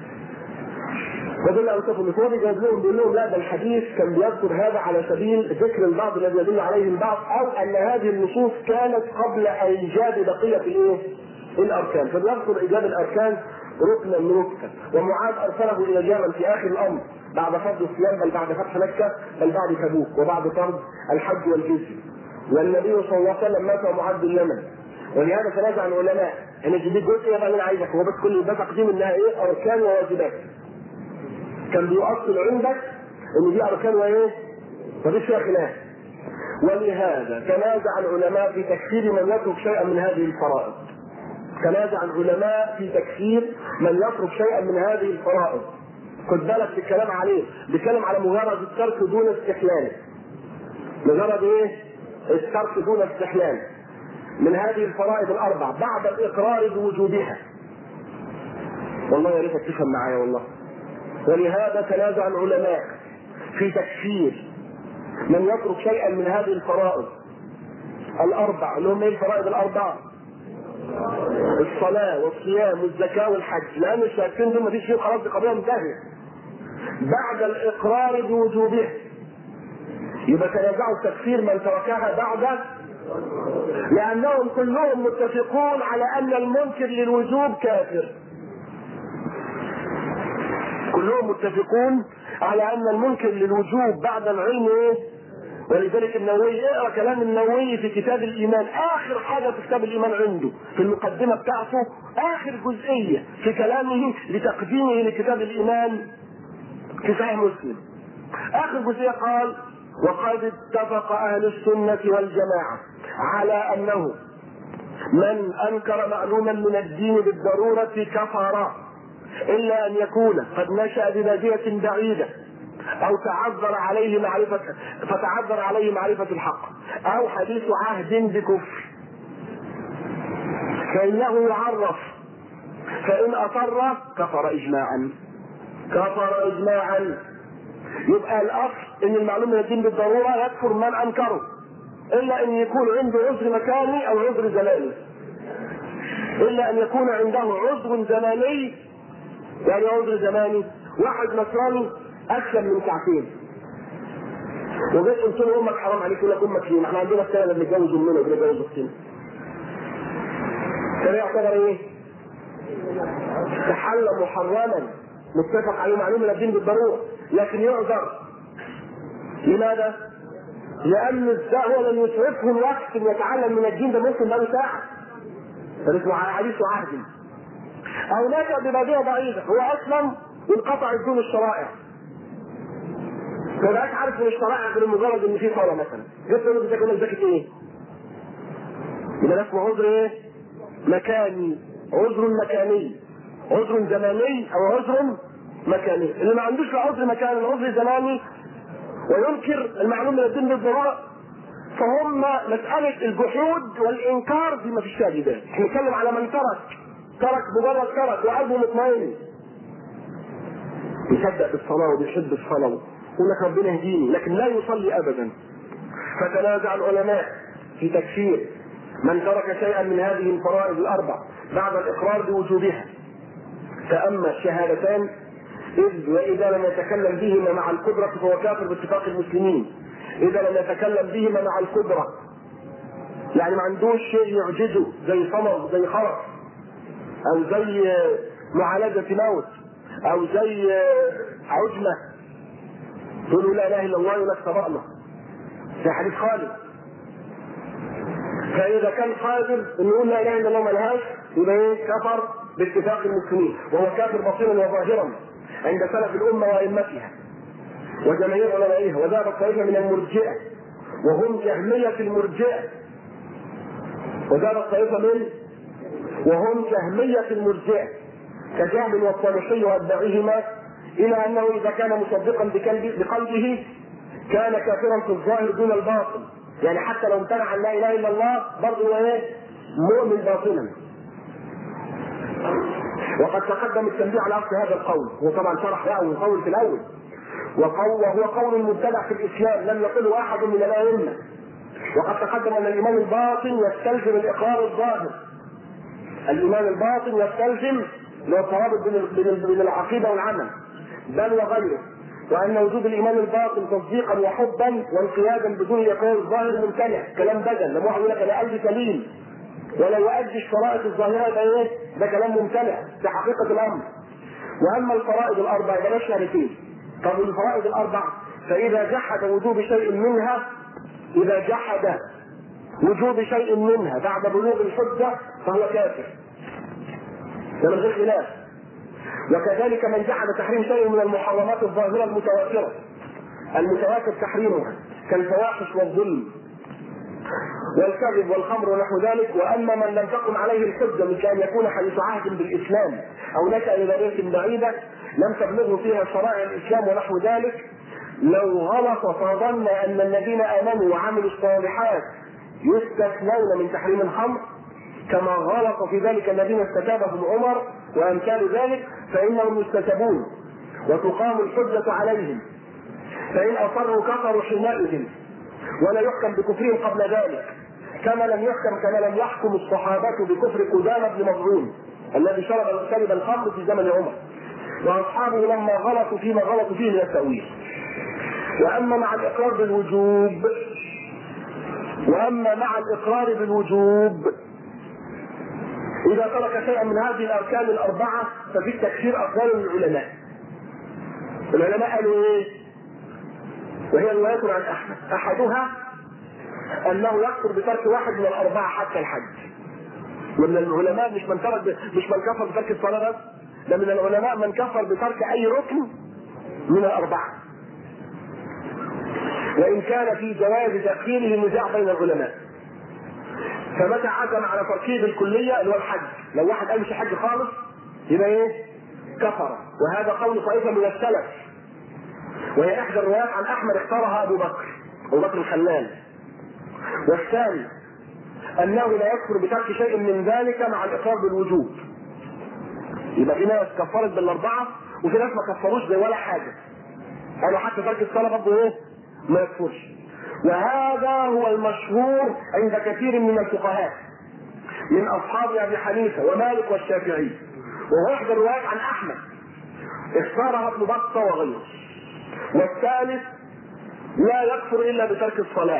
ودول اوصافهم مش هو بيجاوب لهم بيقول لهم لا ده الحديث كان بيذكر هذا على سبيل ذكر البعض الذي يدل عليه البعض او ان هذه النصوص كانت قبل ايجاد بقيه الايه؟ الاركان فبيذكر ايجاد الاركان ركنا من ركن ومعاذ ارسله الى اليمن في اخر الامر بعد فرض الصيام بل بعد فتح مكه بل بعد تبوك وبعد فرض الحج والجزيه والنبي صلى الله عليه وسلم مات ومعاذ باليمن ولهذا تنازع العلماء ان دي جزئيه بقى اللي انا عايزك هو بس كل ده تقديم انها ايه اركان وواجبات كان بيؤصل عندك ان دي اركان وايه؟ مفيش فيها خلاف. ولهذا تنازع العلماء في تكفير من يترك شيئا من هذه الفرائض. تنازع العلماء في تكفير من يترك شيئا من هذه الفرائض. خد بالك في الكلام عليه، بيتكلم على مجرد الترك دون استحلال. مجرد ايه؟ الترك دون استحلال. من هذه الفرائض الاربع بعد الاقرار بوجوبها. والله يا ريتك تفهم معايا والله. ولهذا تنازع العلماء في تكفير من يترك شيئا من هذه الفرائض الاربع اللي هم ايه الفرائض الاربعه؟ الصلاه والصيام والزكاه والحج لان الشهادتين دول مفيش فيهم خلاص دي قضيه منتهيه بعد الاقرار بوجوبها يبقى تنازعوا التكفير من تركها بعد لانهم كلهم متفقون على ان المنكر للوجوب كافر كلهم متفقون على ان المنكر للوجوب بعد العلم ايه؟ ولذلك النووي اقرا كلام النووي في كتاب الايمان اخر حاجه في كتاب الايمان عنده في المقدمه بتاعته اخر جزئيه في كلامه لتقديمه لكتاب الايمان في صحيح مسلم اخر جزئيه قال وقد اتفق اهل السنه والجماعه على انه من انكر معلوما من الدين بالضروره كفر الا ان يكون قد نشا بباديه بعيده او تعذر عليه معرفه فتعذر عليه معرفه الحق او حديث عهد بكفر فانه يعرف فان اصر كفر اجماعا كفر اجماعا يبقى الاصل ان المعلوم من الدين بالضروره يكفر من انكره الا ان يكون عنده عذر مكاني او عذر زماني الا ان يكون عنده عذر زماني يعني عذر زماني واحد نصراني اسلم من ساعتين وجيت قلت له امك حرام عليك يقول لك امك ليه؟ ما احنا عندنا السنه اللي بنتجوز امنا وبنتجوز اختنا. كده يعتبر ايه؟ تحلى محرما متفق عليه معلوم من الدين بالضروره لكن يعذر لماذا؟ لان الدعوه لم يسعفه الوقت ان يتعلم من الدين ده ممكن بقى ساعه. فاسمه حديث عهد. او نشا بباديه بعيده هو اصلا انقطع دون الشرائع. ما بقاش عارف من الشرائع غير مجرد ان في صلاه مثلا. جبت له بتذاكر لك ذاكر ايه؟ يبقى ده اسمه عذر ايه؟ مكاني عذر مكاني عذر زماني او عذر مكاني اللي ما عندوش لا عذر مكاني ولا عذر زماني وينكر المعلوم من الدين بالضروره فهم مسألة الجحود والإنكار دي ما فيش فيها جدال، احنا بنتكلم على من ترك ترك مجرد ترك وقلبه مطمئن يصدق بالصلاة وبيحب الصلاة يقول لك ربنا يهديني لكن لا يصلي أبدا فتنازع العلماء في تكفير من ترك شيئا من هذه الفرائض الأربع بعد الإقرار بوجوبها فأما الشهادتان إذ وإذا لم يتكلم بهما مع القدرة فهو كافر باتفاق المسلمين إذا لم يتكلم بهما مع القدرة يعني ما عندوش شيء يعجزه زي صمر زي خرق أو زي معالجة موت أو زي عجمة تقول له لا اله الا الله يقول لك سبقنا في حديث خالد فاذا كان قادر انه يقول لا اله الا الله ملهاش يبقى ايه كفر باتفاق المسلمين وهو كافر بصيرا وظاهرا عند سلف الامه وائمتها وجماهير علمائها وذهب الطائفه من المرجئه وهم جهميه المرجئه وذهب الطائفه من وهم جهميه المرجئه كجهم والصالحي واتباعهما الى انه اذا كان مصدقا بقلبه, بقلبه كان كافرا في الظاهر دون الباطن يعني حتى لو امتنع عن لا اله الا الله برضه هو ايه؟ مؤمن باطنا وقد تقدم التنبيه على اصل هذا القول هو طبعا شرح له ويطول في الاول وقول وهو قول مبتدع في الاسلام لم يقله احد من الائمه وقد تقدم ان الايمان الباطن يستلزم الاقرار الظاهر الايمان الباطن يستلزم لو الترابط بين بين العقيده والعمل بل وغيره وان وجود الايمان الباطن تصديقا وحبا وانقيادا بدون الاقرار الظاهر ممتنع كلام بدل لما واحد يقول لك انا قلبي سليم ولا يؤدي الشرائط الظاهره يبقى ايه؟ ده كلام ممتنع في حقيقه الامر. واما الفرائض الاربع بلاش شهادتين. طب الفرائض الاربع فاذا جحد وجوب شيء منها اذا جحد وجوب شيء منها بعد بلوغ الحجه فهو كافر. ده من غير خلاف. وكذلك من جحد تحريم شيء من المحرمات الظاهره المتواتره المتواتر تحريمها كالفواحش والظلم والكذب والخمر ونحو ذلك واما من لم تكن عليه الحجه مثل ان يكون حديث عهد بالاسلام او نشا الى بيت بعيده لم تبلغه فيها شرائع الاسلام ونحو ذلك لو غلط فظن ان الذين امنوا وعملوا الصالحات يستثنون من تحريم الخمر كما غلط في ذلك الذين استتابهم عمر وامثال ذلك فانهم يستتابون وتقام الحجه عليهم فان اصروا كفروا حينئذ ولا يحكم بكفرهم قبل ذلك كما لم يحكم كما لم يحكم الصحابة بكفر قدامة بن مظعون الذي شرب شرب الخمر في زمن عمر واصحابه لما غلطوا فيما غلطوا فيه من التأويل واما مع الاقرار بالوجوب واما مع الاقرار بالوجوب اذا ترك شيئا من هذه الاركان الاربعه ففي التكفير اقوال للعلماء العلماء قالوا ايه وهي رواية عن أحمد أحدها أنه يكفر بترك واحد من الأربعة حتى الحج ومن العلماء مش من ترك مش من كفر بترك الصلاة بس ده من العلماء من كفر بترك أي ركن من الأربعة وإن كان في جواز تأخيره نزاع بين العلماء فمتى عزم على تركيب الكلية اللي هو الحج لو واحد قال مش حج خالص يبقى ايه؟ كفر وهذا قول طائفة من السلف وهي احدى الروايات عن احمد اختارها ابو بكر ابو بكر الخلال والثاني انه لا يكفر بترك شيء من ذلك مع الاقرار بالوجوب يبقى في ناس كفرت بالاربعه وفي ناس ما كفروش زي ولا حاجه قالوا حتى ترك الصلاه برضه ايه ما يكفرش وهذا هو المشهور عند كثير من الفقهاء من اصحاب ابي حنيفه ومالك والشافعي وهو احدى الروايات عن احمد اختارها ابن بطه وغيره والثالث لا يكفر الا بترك الصلاه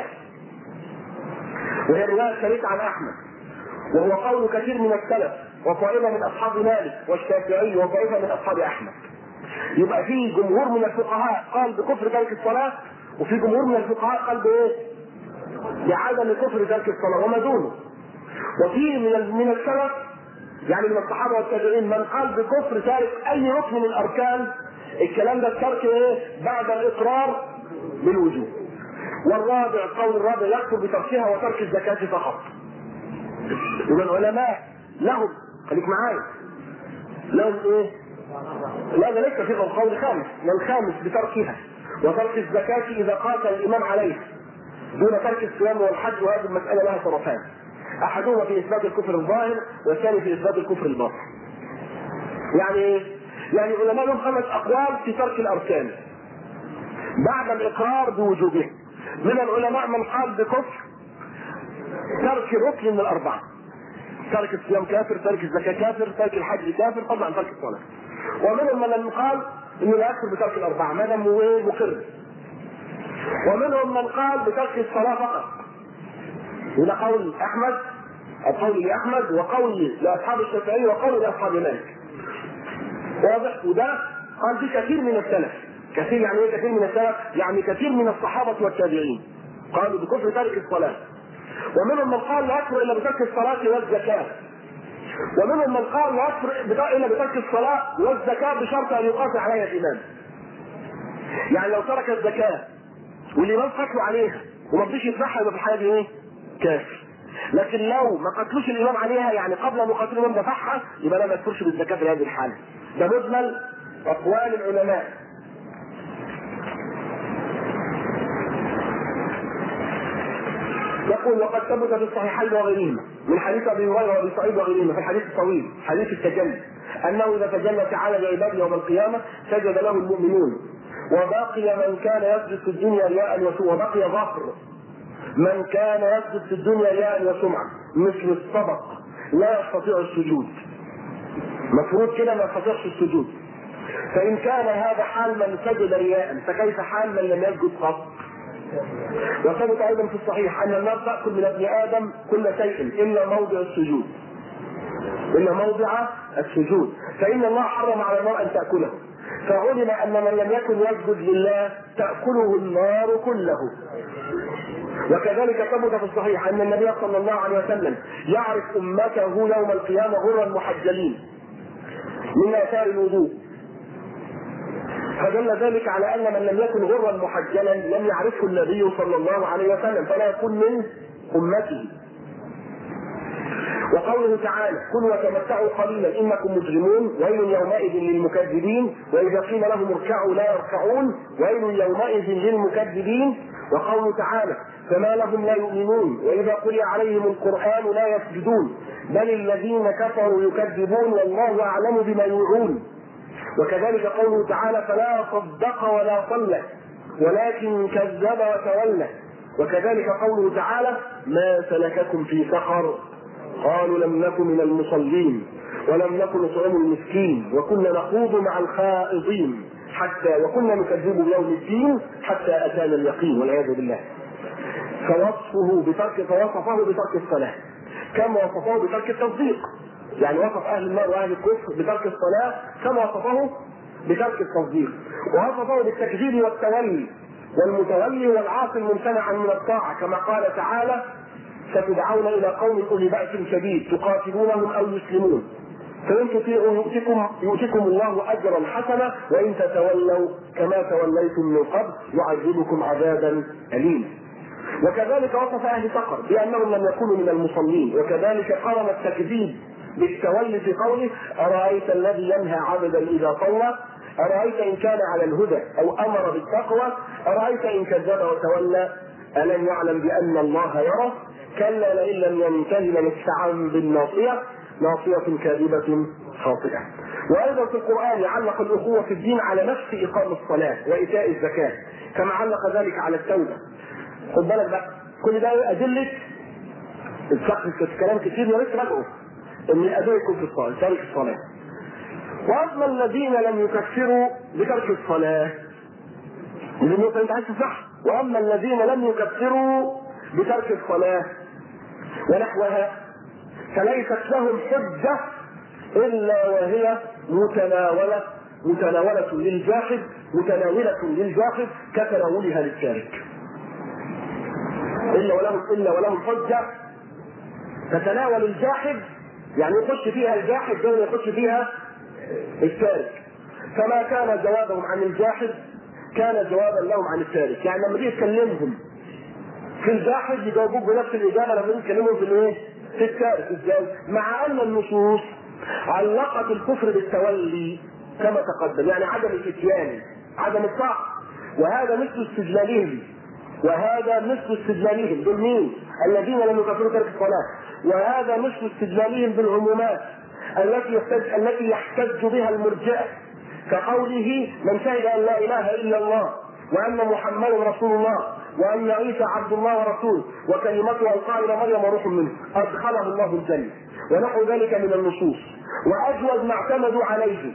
وهي الروايه الثالثه عن احمد وهو قول كثير من السلف وطائفه من اصحاب مالك والشافعي وطائفه من اصحاب احمد يبقى في جمهور من الفقهاء قال بكفر ترك الصلاه وفي جمهور من الفقهاء قال بايه؟ بعدم كفر ترك الصلاه وما دونه وفي من من السلف يعني من الصحابه والتابعين من قال بكفر تارك اي ركن من الاركان الكلام ده الترك ايه؟ بعد الاقرار بالوجوب. والرابع القول الرابع يكفر بتركها وترك الزكاة فقط. يبقى العلماء لهم خليك معايا لهم ايه؟ لا ده لسه في القول خامس والخامس بتركها وترك الزكاة إذا قاتل الإمام عليها دون ترك الصيام والحج وهذه المسألة لها طرفان. أحدهما في إثبات الكفر الظاهر والثاني في إثبات الكفر الباطن. يعني ايه؟ يعني العلماء لهم خمس اقوال في ترك الاركان بعد الاقرار بوجوبها من العلماء من قال بكفر ترك ركن من الاربعه ترك الصيام كافر ترك الزكاه كافر ترك الحج كافر طبعا ترك الصلاه ومنهم من قال انه لا يكفر بترك الاربعه ما دام هو مقر ومنهم من قال بترك الصلاه فقط وده قول احمد القول لاحمد وقول لاصحاب الشافعي وقول لاصحاب مالك واضح وده قال في كثير من السلف كثير يعني ايه كثير من السلف؟ يعني كثير من الصحابة والتابعين قالوا بكفر تارك الصلاة ومنهم من قال لا يكفر الا بترك الصلاة والزكاة ومنهم من قال لا يكفر الا بترك الصلاة والزكاة بشرط ان يقاتل عليها الامام يعني لو ترك الزكاة والامام قتلوا عليها وما رضيش يدفعها يبقى في الحاله دي ايه؟ كافر لكن لو ما قتلوش الامام عليها يعني قبل ان يقاتل الامام دفعها يبقى لا ما يكفرش بالزكاه في هذه الحاله ده مجمل اقوال العلماء يقول وقد ثبت في الصحيحين وغيرهما من حديث ابي هريره وابي سعيد وغيرهما في الحديث الطويل حديث التجلي انه اذا تجلى تعالى لعباده يوم القيامه سجد له المؤمنون وبقي من كان يسجد في الدنيا رياء وسوء وبقي ظهر من كان يسجد في الدنيا رياء وسمعة مثل الصدق لا يستطيع السجود مفروض كده ما يستطيعش السجود فإن كان هذا حال من سجد رياء فكيف حال من لم يسجد قط وثبت أيضا في الصحيح أن النار تأكل من ابن آدم كل شيء إلا موضع السجود إلا موضع السجود فإن الله حرم على النار أن تأكله فعلم أن من لم يكن يسجد لله تأكله النار كله وكذلك ثبت في الصحيح ان النبي صلى الله عليه وسلم يعرف امته يوم القيامه غرا محجلين من اثار الوضوء فدل ذلك على ان من لم يكن غرا محجلا لم يعرفه النبي صلى الله عليه وسلم فلا يكون من امته وقوله تعالى كلوا وتمتعوا قليلا انكم مجرمون ويل يومئذ للمكذبين واذا قيل لهم اركعوا لا يركعون ويل يومئذ للمكذبين وقوله تعالى فما لهم لا يؤمنون واذا قرئ عليهم القران لا يسجدون بل الذين كفروا يكذبون والله اعلم بما يوعون وكذلك قوله تعالى فلا صدق ولا صلى ولكن كذب وتولى وكذلك قوله تعالى ما سلككم في سقر قالوا لم نكن من المصلين ولم نكن نطعم المسكين وكنا نخوض مع الخائضين حتى وكنا نكذب بيوم الدين حتى اتانا اليقين والعياذ بالله فوصفه بترك فوصفه بترك الصلاه كما وصفه بترك التصديق يعني وصف اهل النار واهل الكفر بترك الصلاه كما وصفه بترك التصديق ووصفه بالتكذيب والتولي والمتولي والعاصي الممتنع من الطاعه كما قال تعالى ستدعون الى قوم اولي باس شديد تقاتلونهم او يسلمون فان تطيعوا يؤتكم يؤتكم الله اجرا حسنا وان تتولوا كما توليتم من قبل يعذبكم عذابا اليما. وكذلك وصف اهل سقر بانهم لم يكونوا من المصلين وكذلك قرن التكذيب بالتولي في قوله ارايت الذي ينهى عبدا اذا صلى ارايت ان كان على الهدى او امر بالتقوى ارايت ان كذب وتولى الم يعلم بان الله يرى كلا لئن لم ينته لنسفعا بالناصيه ناصيه كاذبه خاطئه. وايضا في القران علق الاخوه في الدين على نفس اقام الصلاه وايتاء الزكاه كما علق ذلك على التوبه. خد بالك بقى كل ده ادله الفقه في كلام كتير يا ريت راجعوا ان الاداء يكون في الصلاه تارك الصلاه. واما الذين لم يكفروا بترك الصلاه لان انت عايز تصح واما الذين لم يكفروا بترك الصلاة ونحوها فليست لهم حجة إلا وهي متناولة متناولة للجاحد متناولة للجاحد كتناولها للتارك إلا ولهم إلا ولهم حجة تتناول الجاحد يعني يخش فيها الجاحد دون يخش فيها التارك فما كان جوابهم عن الجاحد كان جوابا لهم عن التارك يعني لما تيجي تكلمهم في الجاحد يجاوبوك بنفس الاجابه لما يجي يتكلموا في الايه؟ في التارك ازاي؟ مع ان النصوص علقت الكفر بالتولي كما تقدم يعني عدم الاتيان عدم الطاعه وهذا مثل استدلالهم وهذا مثل استدلالهم بالمين؟ الذين لم يكفروا ترك الصلاه وهذا مثل استدلالهم بالعمومات التي يحتج التي يحتج بها المرجئه كقوله من شهد ان لا اله الا الله وان محمدا رسول الله وان عيسى عبد الله ورسوله وكلمته القى الى مريم وروح منه ادخله الله الجنه ونحو ذلك من النصوص واجود ما اعتمدوا عليه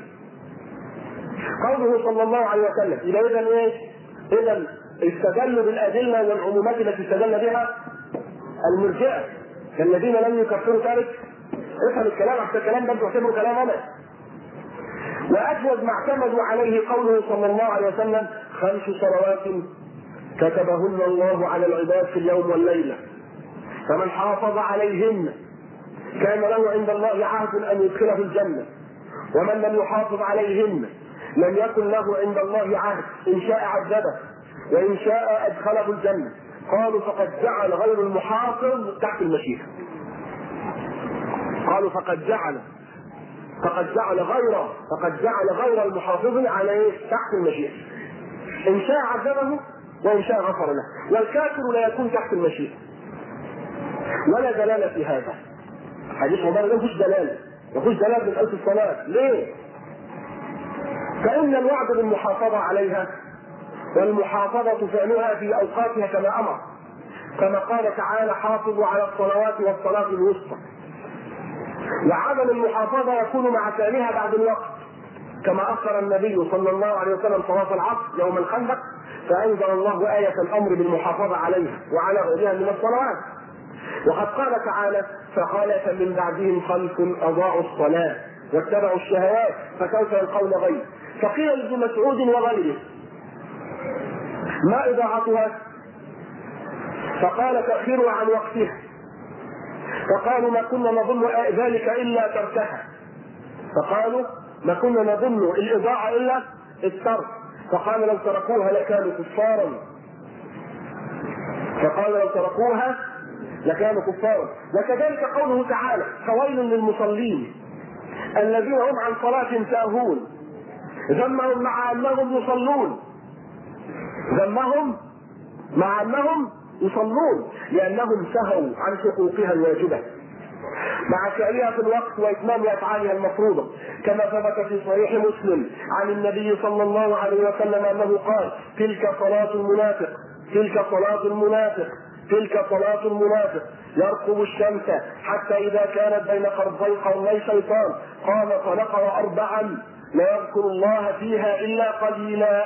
قوله صلى الله عليه وسلم الى اذا ايه؟ اذا استدلوا بالادله والعمومات التي استدل بها المرجئه الذين لم يكفروا تارك افهم الكلام عشان الكلام ده انتوا تعتبروا كلام انا وأجود ما اعتمدوا عليه قوله صلى الله عليه وسلم خمس صلوات كتبهن الله على العباد في اليوم والليلة فمن حافظ عليهن كان له عند الله عهد أن يدخله الجنة ومن لم يحافظ عليهن لم يكن له عند الله عهد إن شاء عذبه وإن شاء أدخله الجنة قالوا فقد جعل غير المحافظ تحت المشيئة قالوا فقد جعل فقد جعل غير فقد جعل غير المحافظ على ايه؟ تحت المشيئة. إن شاء عذبه وإن شاء غفر له، والكافر لا يكون تحت المشيئة. ولا دلالة في هذا. حديث عمر ما فيش دلالة، ما فيش دلالة من ألف الصلاة، ليه؟ فإن الوعد بالمحافظة عليها والمحافظة فعلها في أوقاتها كما أمر. كما قال تعالى حافظوا على الصلوات والصلاة الوسطى. وعدم المحافظة يكون مع فعلها بعد الوقت كما أخر النبي صلى الله عليه وسلم صلاة العصر يوم الخندق فأنزل الله آية الأمر بالمحافظة عليها وعلى غيرها من الصلوات وقد قال تعالى فخلف من بعدهم خلف أضاعوا الصلاة واتبعوا الشهوات فسوف يلقون غير فقيل لابن مسعود وغيره ما إضاعتها فقال تأخيرها عن وقتها فقالوا ما كنا نظن ذلك الا تركها فقالوا ما كنا نظن الاضاعه الا الترك فقال لو تركوها لكانوا كفارا فقال لو تركوها لكانوا كفارا وكذلك قوله تعالى فويل للمصلين الذين هم عن صلاة ساهون ذمهم مع انهم يصلون ذمهم مع انهم يصلون لانهم سهوا عن حقوقها الواجبه مع فعلها في الوقت واتمام افعالها المفروضه كما ثبت في صحيح مسلم عن النبي صلى الله عليه وسلم انه قال تلك صلاه المنافق تلك صلاه المنافق تلك صلاة المنافق يرقب الشمس حتى إذا كانت بين قرضي قرني شيطان قام فنقر أربعا لا يذكر الله فيها إلا قليلا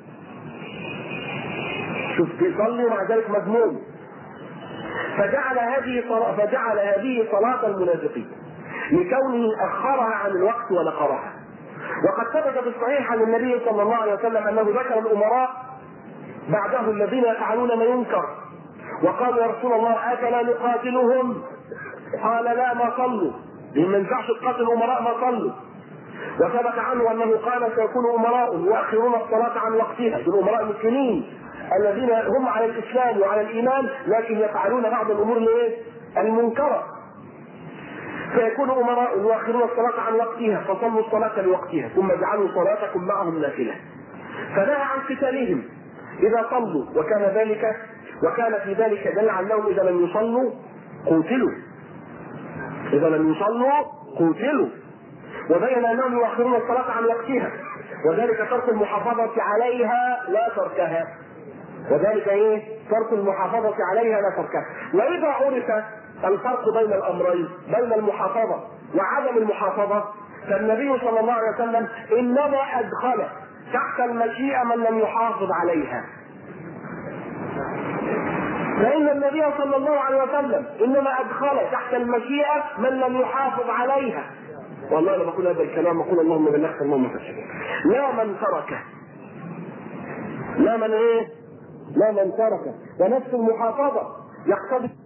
شوف بيصلي ومع ذلك مذموم فجعل هذه صلاة فجعل هذه صلاة المنافقين لكونه أخرها عن الوقت ونقرها وقد ثبت في الصحيح عن النبي صلى الله عليه وسلم أنه ذكر الأمراء بعده الذين يفعلون ما ينكر وقالوا يا رسول الله أفلا نقاتلهم قال لا ما صلوا لأن ما ينفعش تقاتل الأمراء ما صلوا وثبت عنه أنه قال سيكون أمراء يؤخرون الصلاة عن وقتها دول أمراء المسلمين الذين هم على الاسلام وعلى الايمان لكن يفعلون بعض الامور الايه؟ المنكره. فيكون امراء يؤخرون الصلاه عن وقتها فصلوا الصلاه لوقتها ثم اجعلوا صلاتكم معهم نافله. فنهى عن قتالهم اذا صلوا وكان ذلك وكان في ذلك دل على انهم اذا لم يصلوا قتلوا. اذا لم يصلوا قتلوا. وبين انهم يؤخرون الصلاه عن وقتها وذلك ترك المحافظه عليها لا تركها. وذلك ايه؟ ترك المحافظة عليها لا تركها، وإذا عرف الفرق بين الأمرين، بين المحافظة وعدم المحافظة، فالنبي صلى الله عليه وسلم إنما أدخل تحت المشيئة من لم يحافظ عليها. فإن النبي صلى الله عليه وسلم إنما أدخل تحت المشيئة من لم يحافظ عليها. والله لما أقول هذا الكلام أقول اللهم بلغت اللهم فشل. لا من تركه. لا من إيه؟ لا من ترك ونفس المحافظة يقتضي